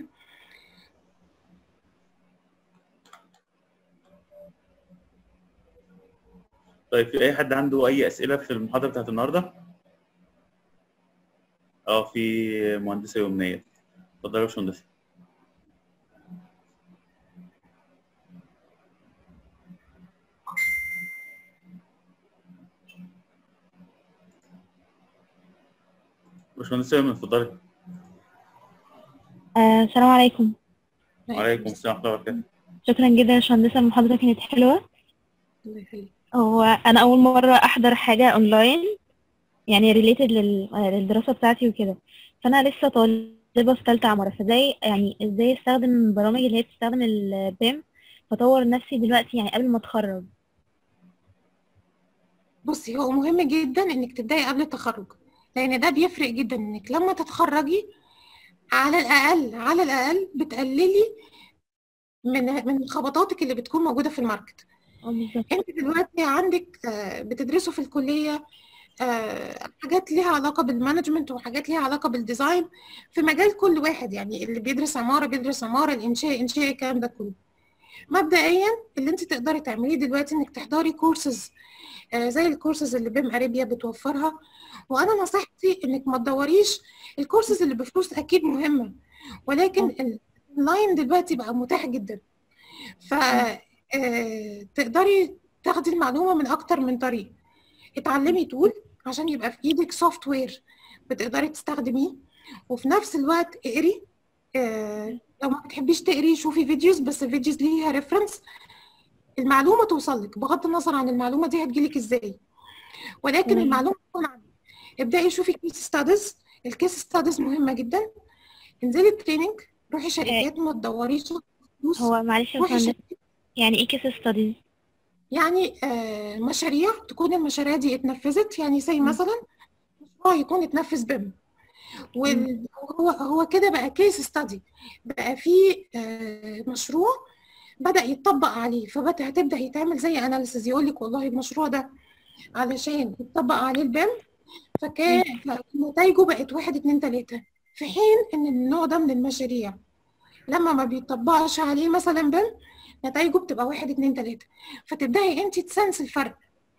طيب في أي حد عنده أي أسئلة في المحاضرة بتاعت النهاردة؟ اه في مهندسة يمنية اتفضلي يا باشمهندسة باشمهندسة يمنى اتفضلي آه، السلام عليكم وعليكم السلام ورحمة الله وبركاته شكرا جدا يا باشمهندسة المحاضرة كانت حلوة الله يخليك هو أنا أول مرة أحضر حاجة أونلاين يعني ريليتد للدراسة بتاعتي وكده فأنا لسه طالبة في تالتة عمارة فازاي يعني ازاي استخدم البرامج اللي هي بتستخدم البيم فطور نفسي دلوقتي يعني قبل ما اتخرج بصي هو مهم جدا انك تبداي قبل التخرج لان ده بيفرق جدا انك لما تتخرجي على الاقل على الاقل بتقللي من من خبطاتك اللي بتكون موجوده في الماركت اه بالظبط انت دلوقتي عندك آه، بتدرسوا في الكليه آه، حاجات ليها علاقه بالمانجمنت وحاجات ليها علاقه بالديزاين في مجال كل واحد يعني اللي بيدرس عماره بيدرس عماره الانشاء انشاء الكلام ده كله مبدئيا اللي انت تقدري تعمليه دلوقتي انك تحضري كورسز زي الكورسز اللي بيم اريبيا بتوفرها وانا نصيحتي انك ما تدوريش الكورسز اللي بفلوس اكيد مهمه ولكن الاونلاين دلوقتي بقى متاح جدا ف آه، تقدري تاخدي المعلومه من اكتر من طريق اتعلمي تول عشان يبقى في ايدك سوفت وير بتقدري تستخدميه وفي نفس الوقت اقري آه، لو ما بتحبيش تقري شوفي فيديوز بس الفيديوز ليها ريفرنس المعلومه توصل لك بغض النظر عن المعلومه دي هتجيلك ازاي ولكن مم. المعلومه تكون عندك ابداي شوفي كيس ستاديز الكيس ستاديز مهمه جدا انزلي تريننج روحي شركات ما تدوريش فلوس هو معلش يا روحي باشمهندس شركات يعني ايه كيس ستاديز يعني آه مشاريع تكون المشاريع دي اتنفذت يعني زي مثلا مشروع يكون اتنفذ بيم وهو هو كده بقى كيس ستادي بقى في آه مشروع بدأ يتطبق عليه فبدأ هتبدأ يتعمل زي اناليسيز يقول لك والله المشروع ده علشان يتطبق عليه البيم فكان نتائجه بقت واحد اتنين تلاتة في حين ان النوع ده من المشاريع لما ما بيطبقش عليه مثلا بيم نتائجه بتبقى واحد اتنين تلاتة فتبدأي انت تسنس الفرق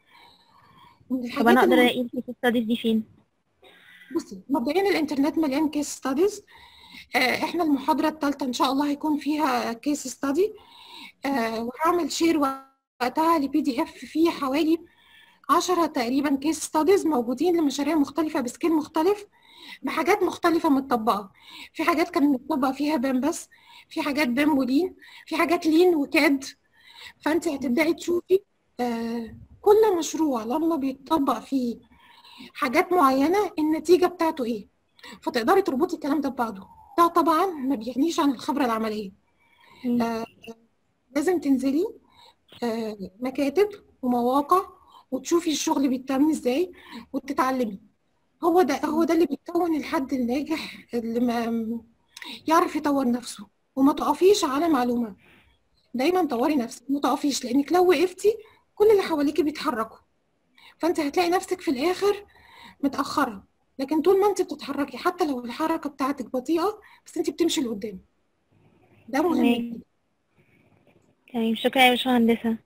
من طب الحاجات انا اقدر المهمة- الاقي الكيس ستاديز دي فين بصي مبدئيا الانترنت مليان كيس ستاديز احنا المحاضرة الثالثة ان شاء الله هيكون فيها كيس ستادي وهعمل شير وقتها لبي دي اف فيه حوالي عشرة تقريبا كيس ستاديز موجودين لمشاريع مختلفة بسكيل مختلف بحاجات مختلفة متطبقة في حاجات كان متطبق فيها بام بس في حاجات بام ولين في حاجات لين وكاد فانت هتبدأي تشوفي آه، كل مشروع لما بيتطبق فيه حاجات معينة النتيجة بتاعته ايه فتقدري تربطي الكلام ده ببعضه ده طبعا ما بيغنيش عن الخبرة العملية مم. آه، لازم تنزلي آه، مكاتب ومواقع وتشوفي الشغل بيتم ازاي وتتعلمي هو ده هو ده اللي بيكون الحد الناجح اللي ما يعرف يطور نفسه وما تقفيش على معلومة دايما طوري نفسك ما تقفيش لانك لو وقفتي كل اللي حواليكي بيتحركوا فانت هتلاقي نفسك في الاخر متأخرة لكن طول ما انت بتتحركي حتى لو الحركة بتاعتك بطيئة بس انت بتمشي لقدام ده مهم تمام. جدا تمام شكرا يا باشمهندسة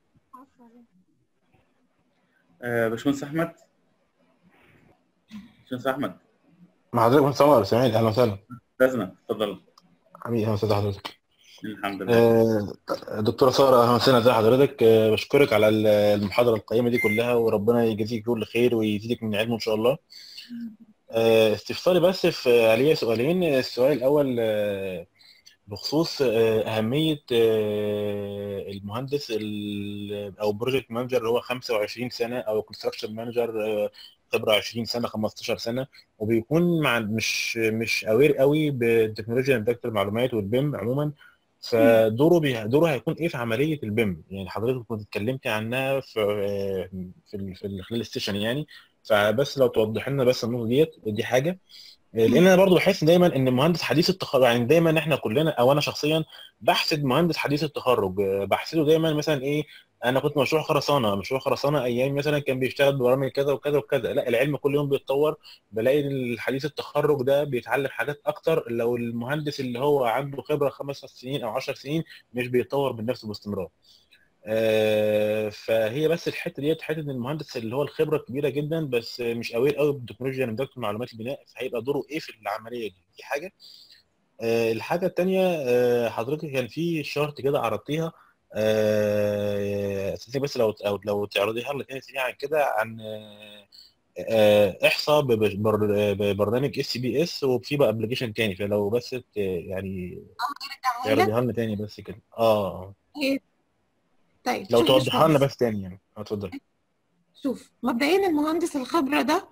آه، باشمهندس احمد باشمهندس احمد مع حضرتك من سمر سامعني اهلا وسهلا لازم اتفضل حبيبي اهلا وسهلا حضرتك الحمد لله آه، دكتورة سارة اهلا وسهلا ازي حضرتك آه، بشكرك على ال- المحاضرة القيمة دي كلها وربنا يجازيك كل خير ويزيدك من علمه ان شاء الله آه، استفساري بس في عليه سؤالين السؤال الاول آه، بخصوص آه، أهمية آه، المهندس ال- أو بروجكت مانجر اللي هو 25 سنة أو كونستراكشن مانجر خبرة 20 سنة 15 سنة وبيكون مع مش مش أوير قوي بالتكنولوجيا انتاجة المعلومات والبيم عموما فدوره بي... دوره هيكون ايه في عمليه البيم يعني حضرتك كنت اتكلمتي عنها في في ال- في ال- خلال السيشن يعني فبس لو توضح لنا بس النقطه ديت دي حاجه لان انا برضو بحس دايما ان مهندس حديث التخرج يعني دايما احنا كلنا او انا شخصيا بحسد مهندس حديث التخرج بحسده دايما مثلا ايه انا كنت مشروع خرسانه مشروع خرسانه ايام مثلا كان بيشتغل ببرامج كذا وكذا وكذا لا العلم كل يوم بيتطور بلاقي ان الحديث التخرج ده بيتعلم حاجات اكتر لو المهندس اللي هو عنده خبره خمس سنين او 10 سنين مش بيتطور من نفسه باستمرار آه، فهي بس الحته ديت حته ان المهندس اللي هو الخبره كبيره جدا بس مش قوي قوي بالتكنولوجيا من اداره معلومات البناء فهيبقى دوره ايه في العمليه دي دي حاجه آه، الحاجه الثانيه حضرتك كان في شارت كده عرضتيها آه، استاذنك بس لو أو لو تعرضيها لنا تاني سريعا كده عن آه، آه، احصاء ببر- بر- ببرنامج اس بي اس وفي بقى ابلكيشن تاني فلو بس ت- يعني تعرضيها لنا تاني بس كده اه طيب لو شوف توضحها لنا باشمهندس. بس تاني يعني اه اتفضل شوف مبدئيا المهندس الخبرة ده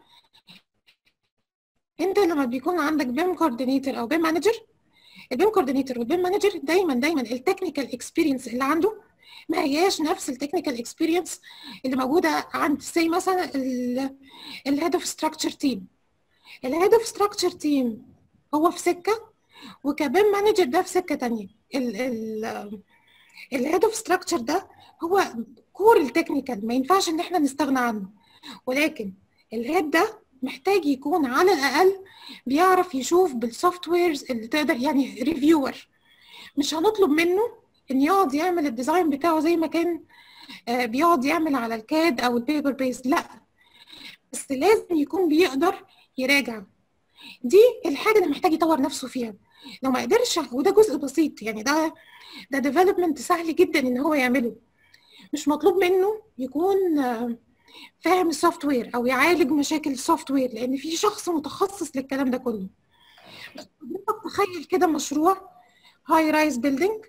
انت لما بيكون عندك بيم كوردينيتور او بيم مانجر البيم كوردينيتور والبيم مانجر دايما دايما التكنيكال اكسبيرينس اللي عنده ما هياش نفس التكنيكال اكسبيرينس اللي موجوده عند زي مثلا الهيد اوف ستراكشر تيم الهيد اوف ستراكشر تيم هو في سكه وكبيم مانجر ده في سكه تانية الهيد اوف ستراكشر ده هو الكور التكنيكال ما ينفعش ان احنا نستغنى عنه ولكن الهيد ده محتاج يكون على الاقل بيعرف يشوف بالسوفت ويرز اللي تقدر يعني ريفيور مش هنطلب منه ان يقعد يعمل الديزاين بتاعه زي ما كان آه، بيقعد يعمل على الكاد او البيبر بيس لا بس لازم يكون بيقدر يراجع دي الحاجه اللي محتاج يطور نفسه فيها لو ما قدرش وده جزء بسيط يعني ده ده ديفلوبمنت سهل جدا ان هو يعمله مش مطلوب منه يكون آه، فاهم السوفت وير او يعالج مشاكل السوفت وير لان في شخص متخصص للكلام ده كله بس حضرتك تخيل كده مشروع هاي رايز بيلدينج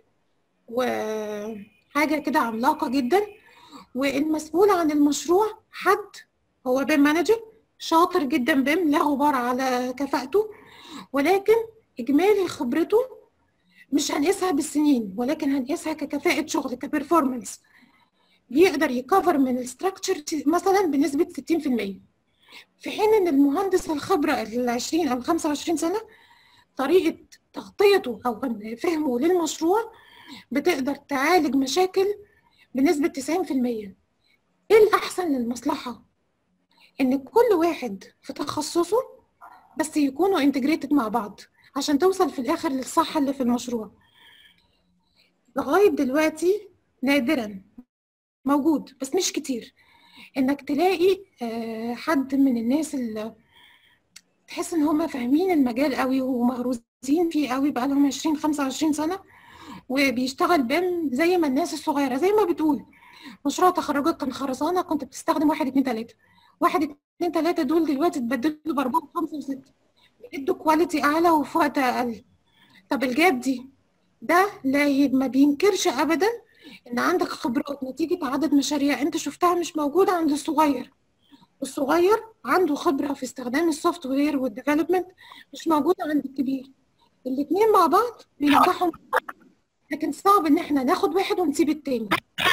وحاجه كده عملاقه جدا والمسؤول عن المشروع حد هو بيم مانجر شاطر جدا بيم لا غبار على كفاءته ولكن اجمالي خبرته مش هنقيسها بالسنين ولكن هنقيسها ككفاءة شغل كبرفورمانس بيقدر يكفر من الستراكشر مثلا بنسبة 60% في حين ان المهندس الخبرة ال 20 او 25 سنة طريقة تغطيته او فهمه للمشروع بتقدر تعالج مشاكل بنسبة 90% ايه الأحسن للمصلحة؟ إن كل واحد في تخصصه بس يكونوا انتجريتد مع بعض عشان توصل في الآخر للصح اللي في المشروع لغاية دلوقتي نادرا موجود بس مش كتير إنك تلاقي آه، حد من الناس اللي تحس إن هما فاهمين المجال قوي ومهروسين فيه قوي بقالهم 20 25 سنة وبيشتغل بيم زي ما الناس الصغيرة زي ما بتقول مشروع تخرجك كان خرسانة كنت بتستخدم واحد اتنين تلاتة واحد اتنين تلاتة دول دلوقتي اتبدلوا بأربعة وخمسة وستة بيدوا كواليتي أعلى وفي وقت أقل طب الجاب دي ده لا ي- ما بينكرش أبدا إن عندك خبرات نتيجة عدد مشاريع أنت شفتها مش موجودة عند الصغير والصغير عنده خبرة في استخدام السوفت وير والديفلوبمنت مش موجودة عند الكبير الاتنين مع بعض بينجحوا لكن صعب ان احنا ناخد واحد ونسيب التاني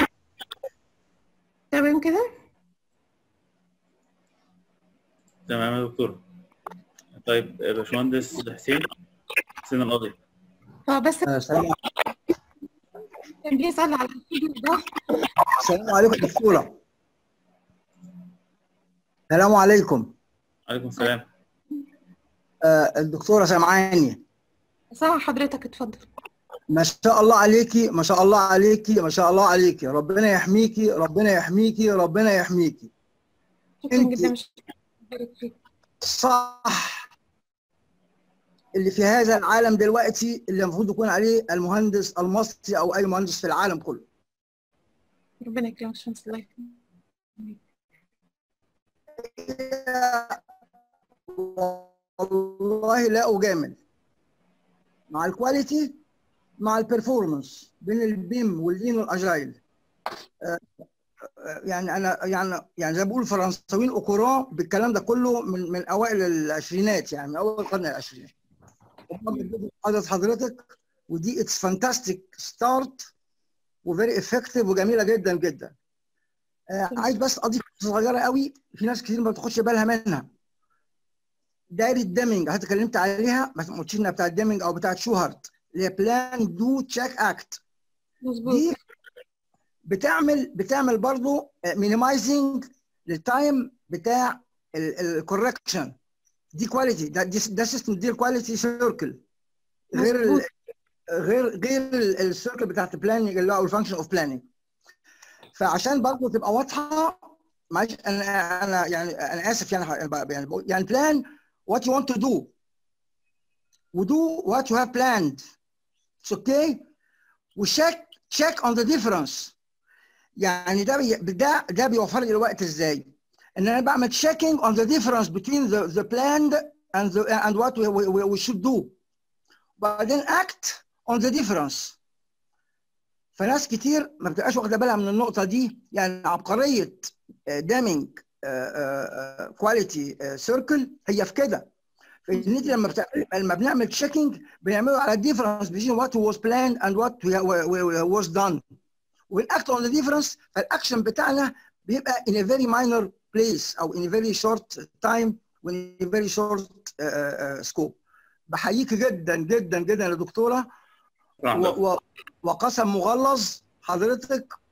تمام كده تمام يا دكتور طيب يا باشمهندس حسين حسين القاضي فبس آه، السلام كان بيسأل على الفيديو ده السلام عليكم دكتورة السلام عليكم عليكم السلام آه، الدكتورة سامعاني سامع حضرتك اتفضل ما شاء الله عليكي ما شاء الله عليكي ما شاء الله عليكي ربنا يحميكي ربنا يحميكي ربنا يحميكي شكرا انت- جدا مش بارك فيك صح اللي في هذا العالم دلوقتي اللي المفروض يكون عليه المهندس المصري او اي مهندس في العالم كله ربنا يكرمك شمس الله يكرمك. والله لا اجامل مع الكواليتي مع البرفورمانس بين البيم واللين والاجايل آه، آه، يعني انا يعني يعني زي ما بيقولوا الفرنساويين اوكوران بالكلام ده كله من من اوائل العشرينات يعني من اول القرن العشرين حضرتك حضرتك ودي اتس فانتاستيك ستارت وفيري افكتيف وجميله جدا جدا آه، عايز بس اضيف صغيره قوي في ناس كتير ما بتاخدش بالها منها دايره ديمينج حضرتك اتكلمت عليها ما قلتش انها بتاعت ديمينج او بتاعت شوهارت اللي هي بلان دو تشيك اكت مظبوط دي بتعمل بتعمل برضه مينيمايزنج للتايم بتاع الكوركشن دي كواليتي ده دي ده سيستم دي الكواليتي سيركل غير ال- مظبوط. غير غير السيركل بتاعت البلاننج اللي هو الفانكشن اوف بلاننج فعشان برضه تبقى واضحه معلش انا انا يعني انا اسف يعني يعني بقول- يعني بلان what you want to do ودو what you have planned it's okay وcheck check on the difference يعني ده بي ده ده بيوفر لي الوقت ازاي؟ ان انا بعمل checking on the difference between the the planned and the and what we, we, we should do وبعدين act on the difference فناس كتير ما بتبقاش واخده بالها من النقطه دي يعني عبقريه دامينج كواليتي سيركل هي في كده في ان انت لما بتعمل لما بنعمل تشيكينج بنعمله على الديفرنس between what was planned and what was done والاكت اون ذا ديفرنس فالاكشن بتاعنا بيبقى in a very minor place او in a very short time وin a very short uh, uh, scope بحييك جدا جدا جدا يا دكتوره و- و- وقسم مغلظ حضرتك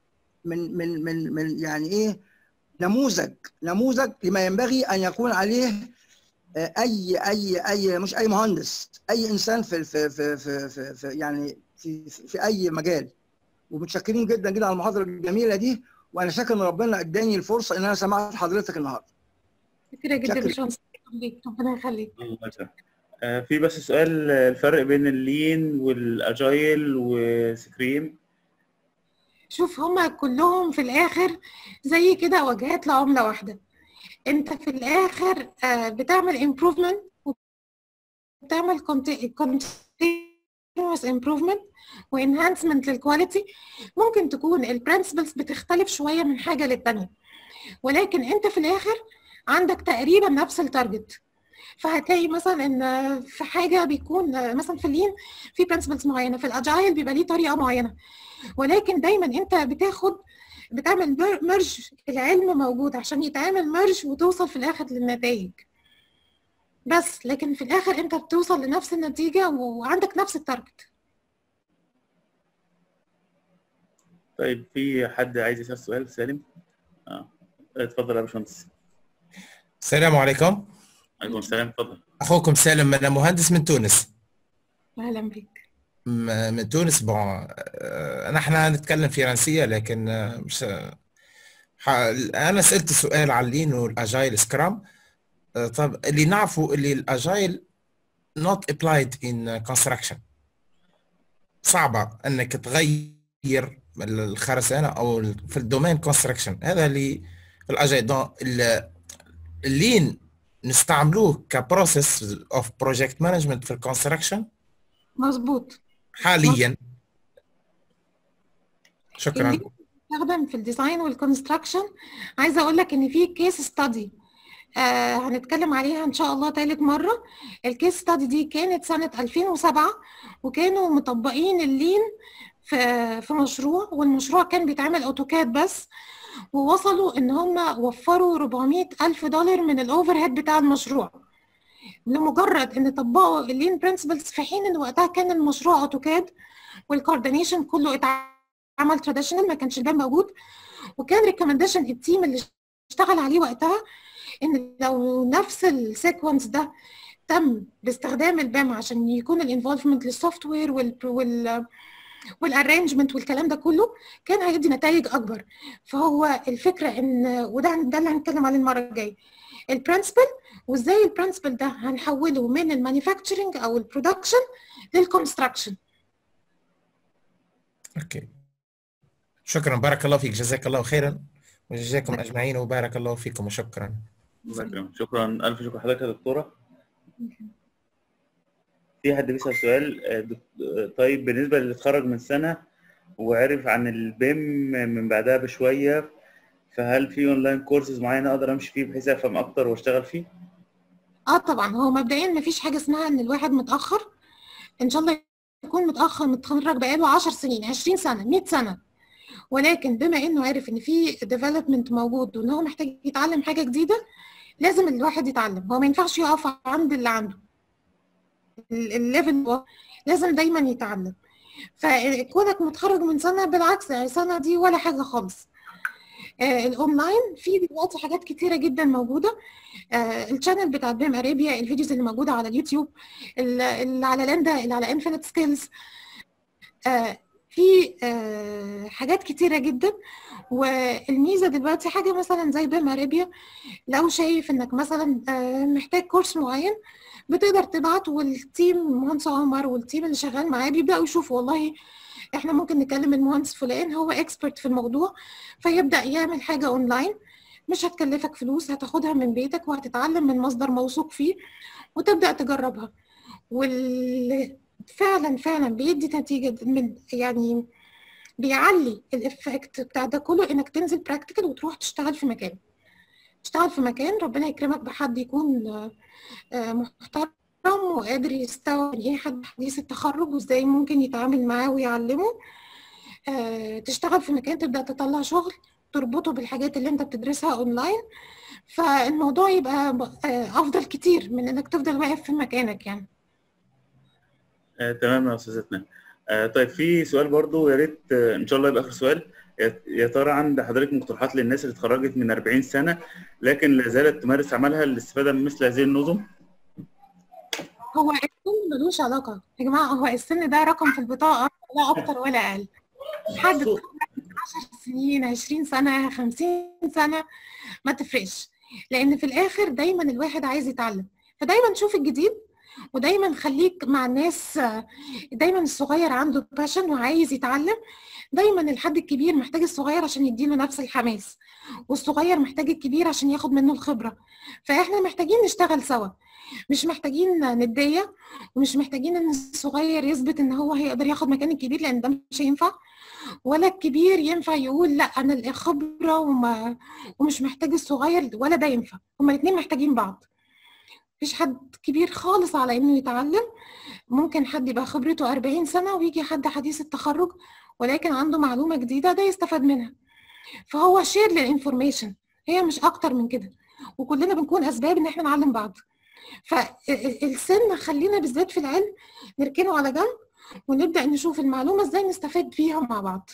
من من من من يعني ايه نموذج نموذج لما ينبغي ان يكون عليه آه، اي اي اي مش اي مهندس اي انسان في في في في, في, في يعني في, في اي مجال ومتشكرين جدا جدا على المحاضره الجميله دي وانا شاكر ان ربنا اداني الفرصه ان انا سمعت حضرتك النهارده كتيرة جدا شكرا. يا باشمهندس ربنا يخليك الله يسلمك. آه، في بس سؤال آه، الفرق بين اللين والاجايل وسكريم شوف هما كلهم في الاخر زي كده وجهات لعملة واحدة انت في الاخر آه، بتعمل improvement وبتعمل conti- continuous improvement وانهانسمنت للكواليتي ممكن تكون البرنسبلز بتختلف شوية من حاجة للتانية ولكن انت في الاخر عندك تقريبا نفس التارجت فهتلاقي مثلا ان في حاجه بيكون آه، مثلا في اللين في برنسبلز معينه في الاجايل بيبقى ليه طريقه معينه ولكن دايما انت بتاخد بتعمل ميرج العلم موجود عشان يتعمل ميرج وتوصل في الاخر للنتائج بس لكن في الاخر انت بتوصل لنفس النتيجه وعندك نفس التارجت طيب في حد عايز يسال سؤال سالم اه اتفضل يا باشمهندس السلام عليكم عليكم السلام اتفضل اخوكم سالم انا مهندس من تونس اهلا بيك م- من تونس بون آه، نحن نتكلم فرنسيه لكن آه، مش ح- انا سالت سؤال على اللين والاجايل سكرام آه، طب اللي نعرفه اللي الاجايل not applied in construction صعبه انك تغير الخرسانه او في الدومين كونستراكشن هذا اللي في الاجايل دون ال- اللين نستعملوه كبروسيس اوف بروجكت مانجمنت في الكونستراكشن مظبوط حاليا شكرا اللي بيستخدم في الديزاين والكونستراكشن عايزه اقول لك ان في كيس ستادي آه هنتكلم عليها ان شاء الله تالت مره الكيس ستادي دي كانت سنه 2007 وكانوا مطبقين اللين في في مشروع والمشروع كان بيتعمل اوتوكاد بس ووصلوا ان هم وفروا 400 الف دولار من الاوفر هيد بتاع المشروع لمجرد ان طبقوا اللين برنسبلز في حين ان وقتها كان المشروع اوتوكاد والكوردينيشن كله اتعمل تراديشنال ما كانش الباب موجود وكان ريكومنديشن التيم اللي اشتغل عليه وقتها ان لو نفس السيكونس ده تم باستخدام البام عشان يكون الانفولفمنت للسوفت وير وال وال والارينجمنت والكلام ده كله كان هيدي نتائج اكبر فهو الفكره ان وده ده اللي هنتكلم عليه المره الجايه البرنسبل وازاي البرنسبل ده هنحوله من المانيفاكتشرنج او البرودكشن للكونستراكشن اوكي شكرا بارك الله فيك جزاك الله خيرا وجزاكم اجمعين وبارك الله فيكم وشكرا الله يكرمك شكرا الف شكر لحضرتك يا دكتوره في حد بيسال سؤال آه، دك- آه، طيب بالنسبه للي اتخرج من سنه وعرف عن البيم من بعدها بشويه فهل في اونلاين كورسز معينه اقدر امشي فيه بحيث افهم اكتر واشتغل فيه؟ اه طبعا هو مبدئيا مفيش حاجه اسمها ان الواحد متاخر ان شاء الله يكون متاخر متخرج بقاله 10 سنين 20 سنه 100 سنه ولكن بما انه عارف ان في ديفلوبمنت موجود وان هو محتاج يتعلم حاجه جديده لازم الواحد يتعلم هو ما ينفعش يقف عند اللي عنده ال- الليفل هو لازم دايما يتعلم فكونك متخرج من سنه بالعكس يعني سنه دي ولا حاجه خالص آه الاونلاين في دلوقتي حاجات كتيره جدا موجوده آه الشانل بتاع بيم اريبيا الفيديوز اللي موجوده على اليوتيوب ال- اللي على لاندا اللي على انفينيت سكيلز آه في آه حاجات كتيره جدا والميزه دلوقتي حاجه مثلا زي بيم اريبيا لو شايف انك مثلا آه محتاج كورس معين بتقدر تبعت والتيم مهندس عمر والتيم اللي شغال معاه بيبداوا يشوفوا والله احنا ممكن نكلم المهندس فلان هو اكسبرت في الموضوع فيبدا يعمل حاجه اونلاين مش هتكلفك فلوس هتاخدها من بيتك وهتتعلم من مصدر موثوق فيه وتبدا تجربها وال فعلا فعلا بيدي نتيجه من يعني بيعلي الافكت بتاع ده كله انك تنزل براكتيكال وتروح تشتغل في مكان تشتغل في مكان ربنا يكرمك بحد يكون آه، آه، محترم وقادر يستوعب ايه حد حديث التخرج وازاي ممكن يتعامل معاه ويعلمه آه، تشتغل في مكان تبدأ تطلع شغل تربطه بالحاجات اللي انت بتدرسها اونلاين فالموضوع يبقى ب- آه، افضل كتير من انك تفضل واقف في مكانك يعني آه، تمام يا استاذتنا آه، طيب في سؤال برضو يا ريت آه، ان شاء الله يبقى اخر سؤال يا- يا ترى عند حضرتك مقترحات للناس اللي اتخرجت من 40 سنه لكن لا زالت تمارس عملها للاستفاده من مثل هذه النظم؟ هو السن ملوش علاقة يا جماعة هو السن ده رقم في البطاقة لا أكتر ولا أقل حد اتخرج من 10 سنين 20 سنة 50 سنة ما تفرقش لأن في الآخر دايما الواحد عايز يتعلم فدايما شوف الجديد ودايما خليك مع الناس آه، دايما الصغير عنده باشن وعايز يتعلم دايما الحد الكبير محتاج الصغير عشان يديله نفس الحماس والصغير محتاج الكبير عشان ياخد منه الخبرة فاحنا محتاجين نشتغل سوا مش محتاجين ندية ومش محتاجين ان الصغير يثبت ان هو هيقدر ياخد مكان الكبير لان ده مش هينفع ولا الكبير ينفع يقول لا انا الخبرة وما ومش محتاج الصغير ولا ده ينفع هما الاتنين محتاجين بعض مفيش حد كبير خالص على انه يتعلم ممكن حد يبقى خبرته 40 سنة ويجي حد حديث التخرج ولكن عنده معلومة جديدة ده يستفاد منها فهو شير للانفورميشن هي مش اكتر من كده وكلنا بنكون اسباب ان احنا نعلم بعض فالسن خلينا بالذات في العلم نركنه على جنب ونبدأ نشوف المعلومة ازاي نستفاد بيها مع بعض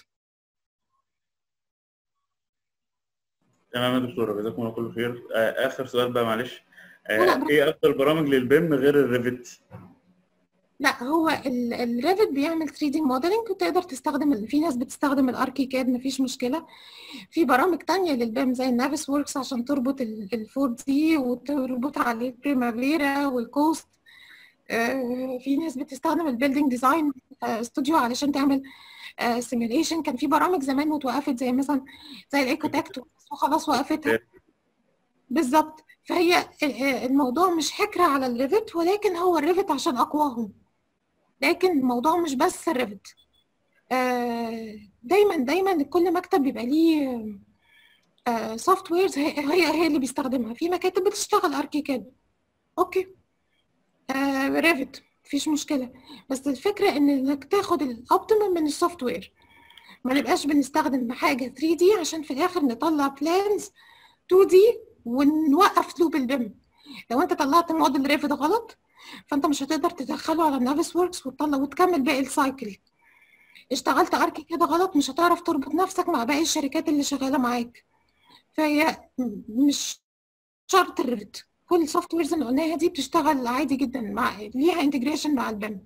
تمام يا دكتوره جزاكم الله كل خير آه، اخر سؤال بقى معلش لا، لا، آه، براحتك. ايه افضل برامج للبيم غير الريفت؟ لا هو الريفت بيعمل 3 دي موديلنج وتقدر تستخدم ال- في ناس بتستخدم الاركي كاد مفيش مشكله في برامج تانية للبيم زي النافس ووركس عشان تربط ال 4 دي وتربط عليه البريمافيرا والكوست آه، في ناس بتستخدم البيلدينج ديزاين استوديو علشان تعمل سيميوليشن كان في برامج زمان وتوقفت زي مثلا زي الايكوتاكت وخلاص وقفتها بالظبط فهي آه، الموضوع مش حكر على الريفت ولكن هو الريفت عشان اقواهم لكن الموضوع مش بس الريفت آه، دايما دايما كل مكتب بيبقى ليه سوفت ويرز هي هي هي اللي بيستخدمها في مكاتب بتشتغل اركيكاد اوكي ريفت مفيش مشكله بس الفكره ان انك تاخد الاوبتيمم من السوفت وير ما نبقاش بنستخدم حاجه 3 دي عشان في الاخر نطلع بلانز 2 دي ونوقف لوب البيم لو انت طلعت موديل ريفت غلط فانت مش هتقدر تدخله على النافس ووركس وتطلع وتكمل باقي السايكل اشتغلت اركي كده غلط مش هتعرف تربط نفسك مع باقي الشركات اللي شغاله معاك فهي م- مش شرط الريفت كل السوفت ويرز اللي قلناها دي بتشتغل عادي جدا مع ليها انتجريشن مع البيم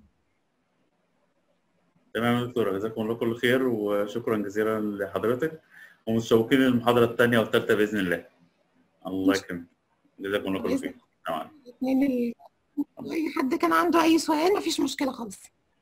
تمام يا دكتوره جزاكم الله كل خير وشكرا جزيلا لحضرتك ومتشوقين للمحاضره الثانيه والثالثه باذن الله الله يكرمك جزاكم الله كل خير تمام الاثنين ال- اي حد كان عنده اي سؤال مفيش مشكله خالص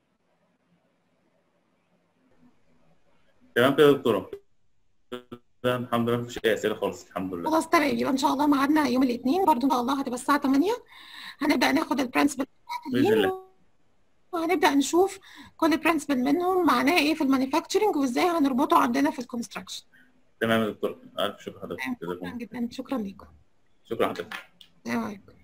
تمام كده يا دكتوره كده الحمد لله مفيش اي اسئله خالص الحمد لله خلاص تمام يبقى ان شاء الله ميعادنا يوم الاثنين برضو ان شاء الله هتبقى الساعه 8 هنبدا ناخد البرنسبل باذن الله وهنبدا نشوف كل برنسبل منهم معناه ايه في المانيفاكتشرنج وازاي هنربطه عندنا في الكونستراكشن تمام يا دكتوره الف شكر حضرتك جزاكم شكرا الله جدا شكرا لكم شكرا حضرتك السلام عليكم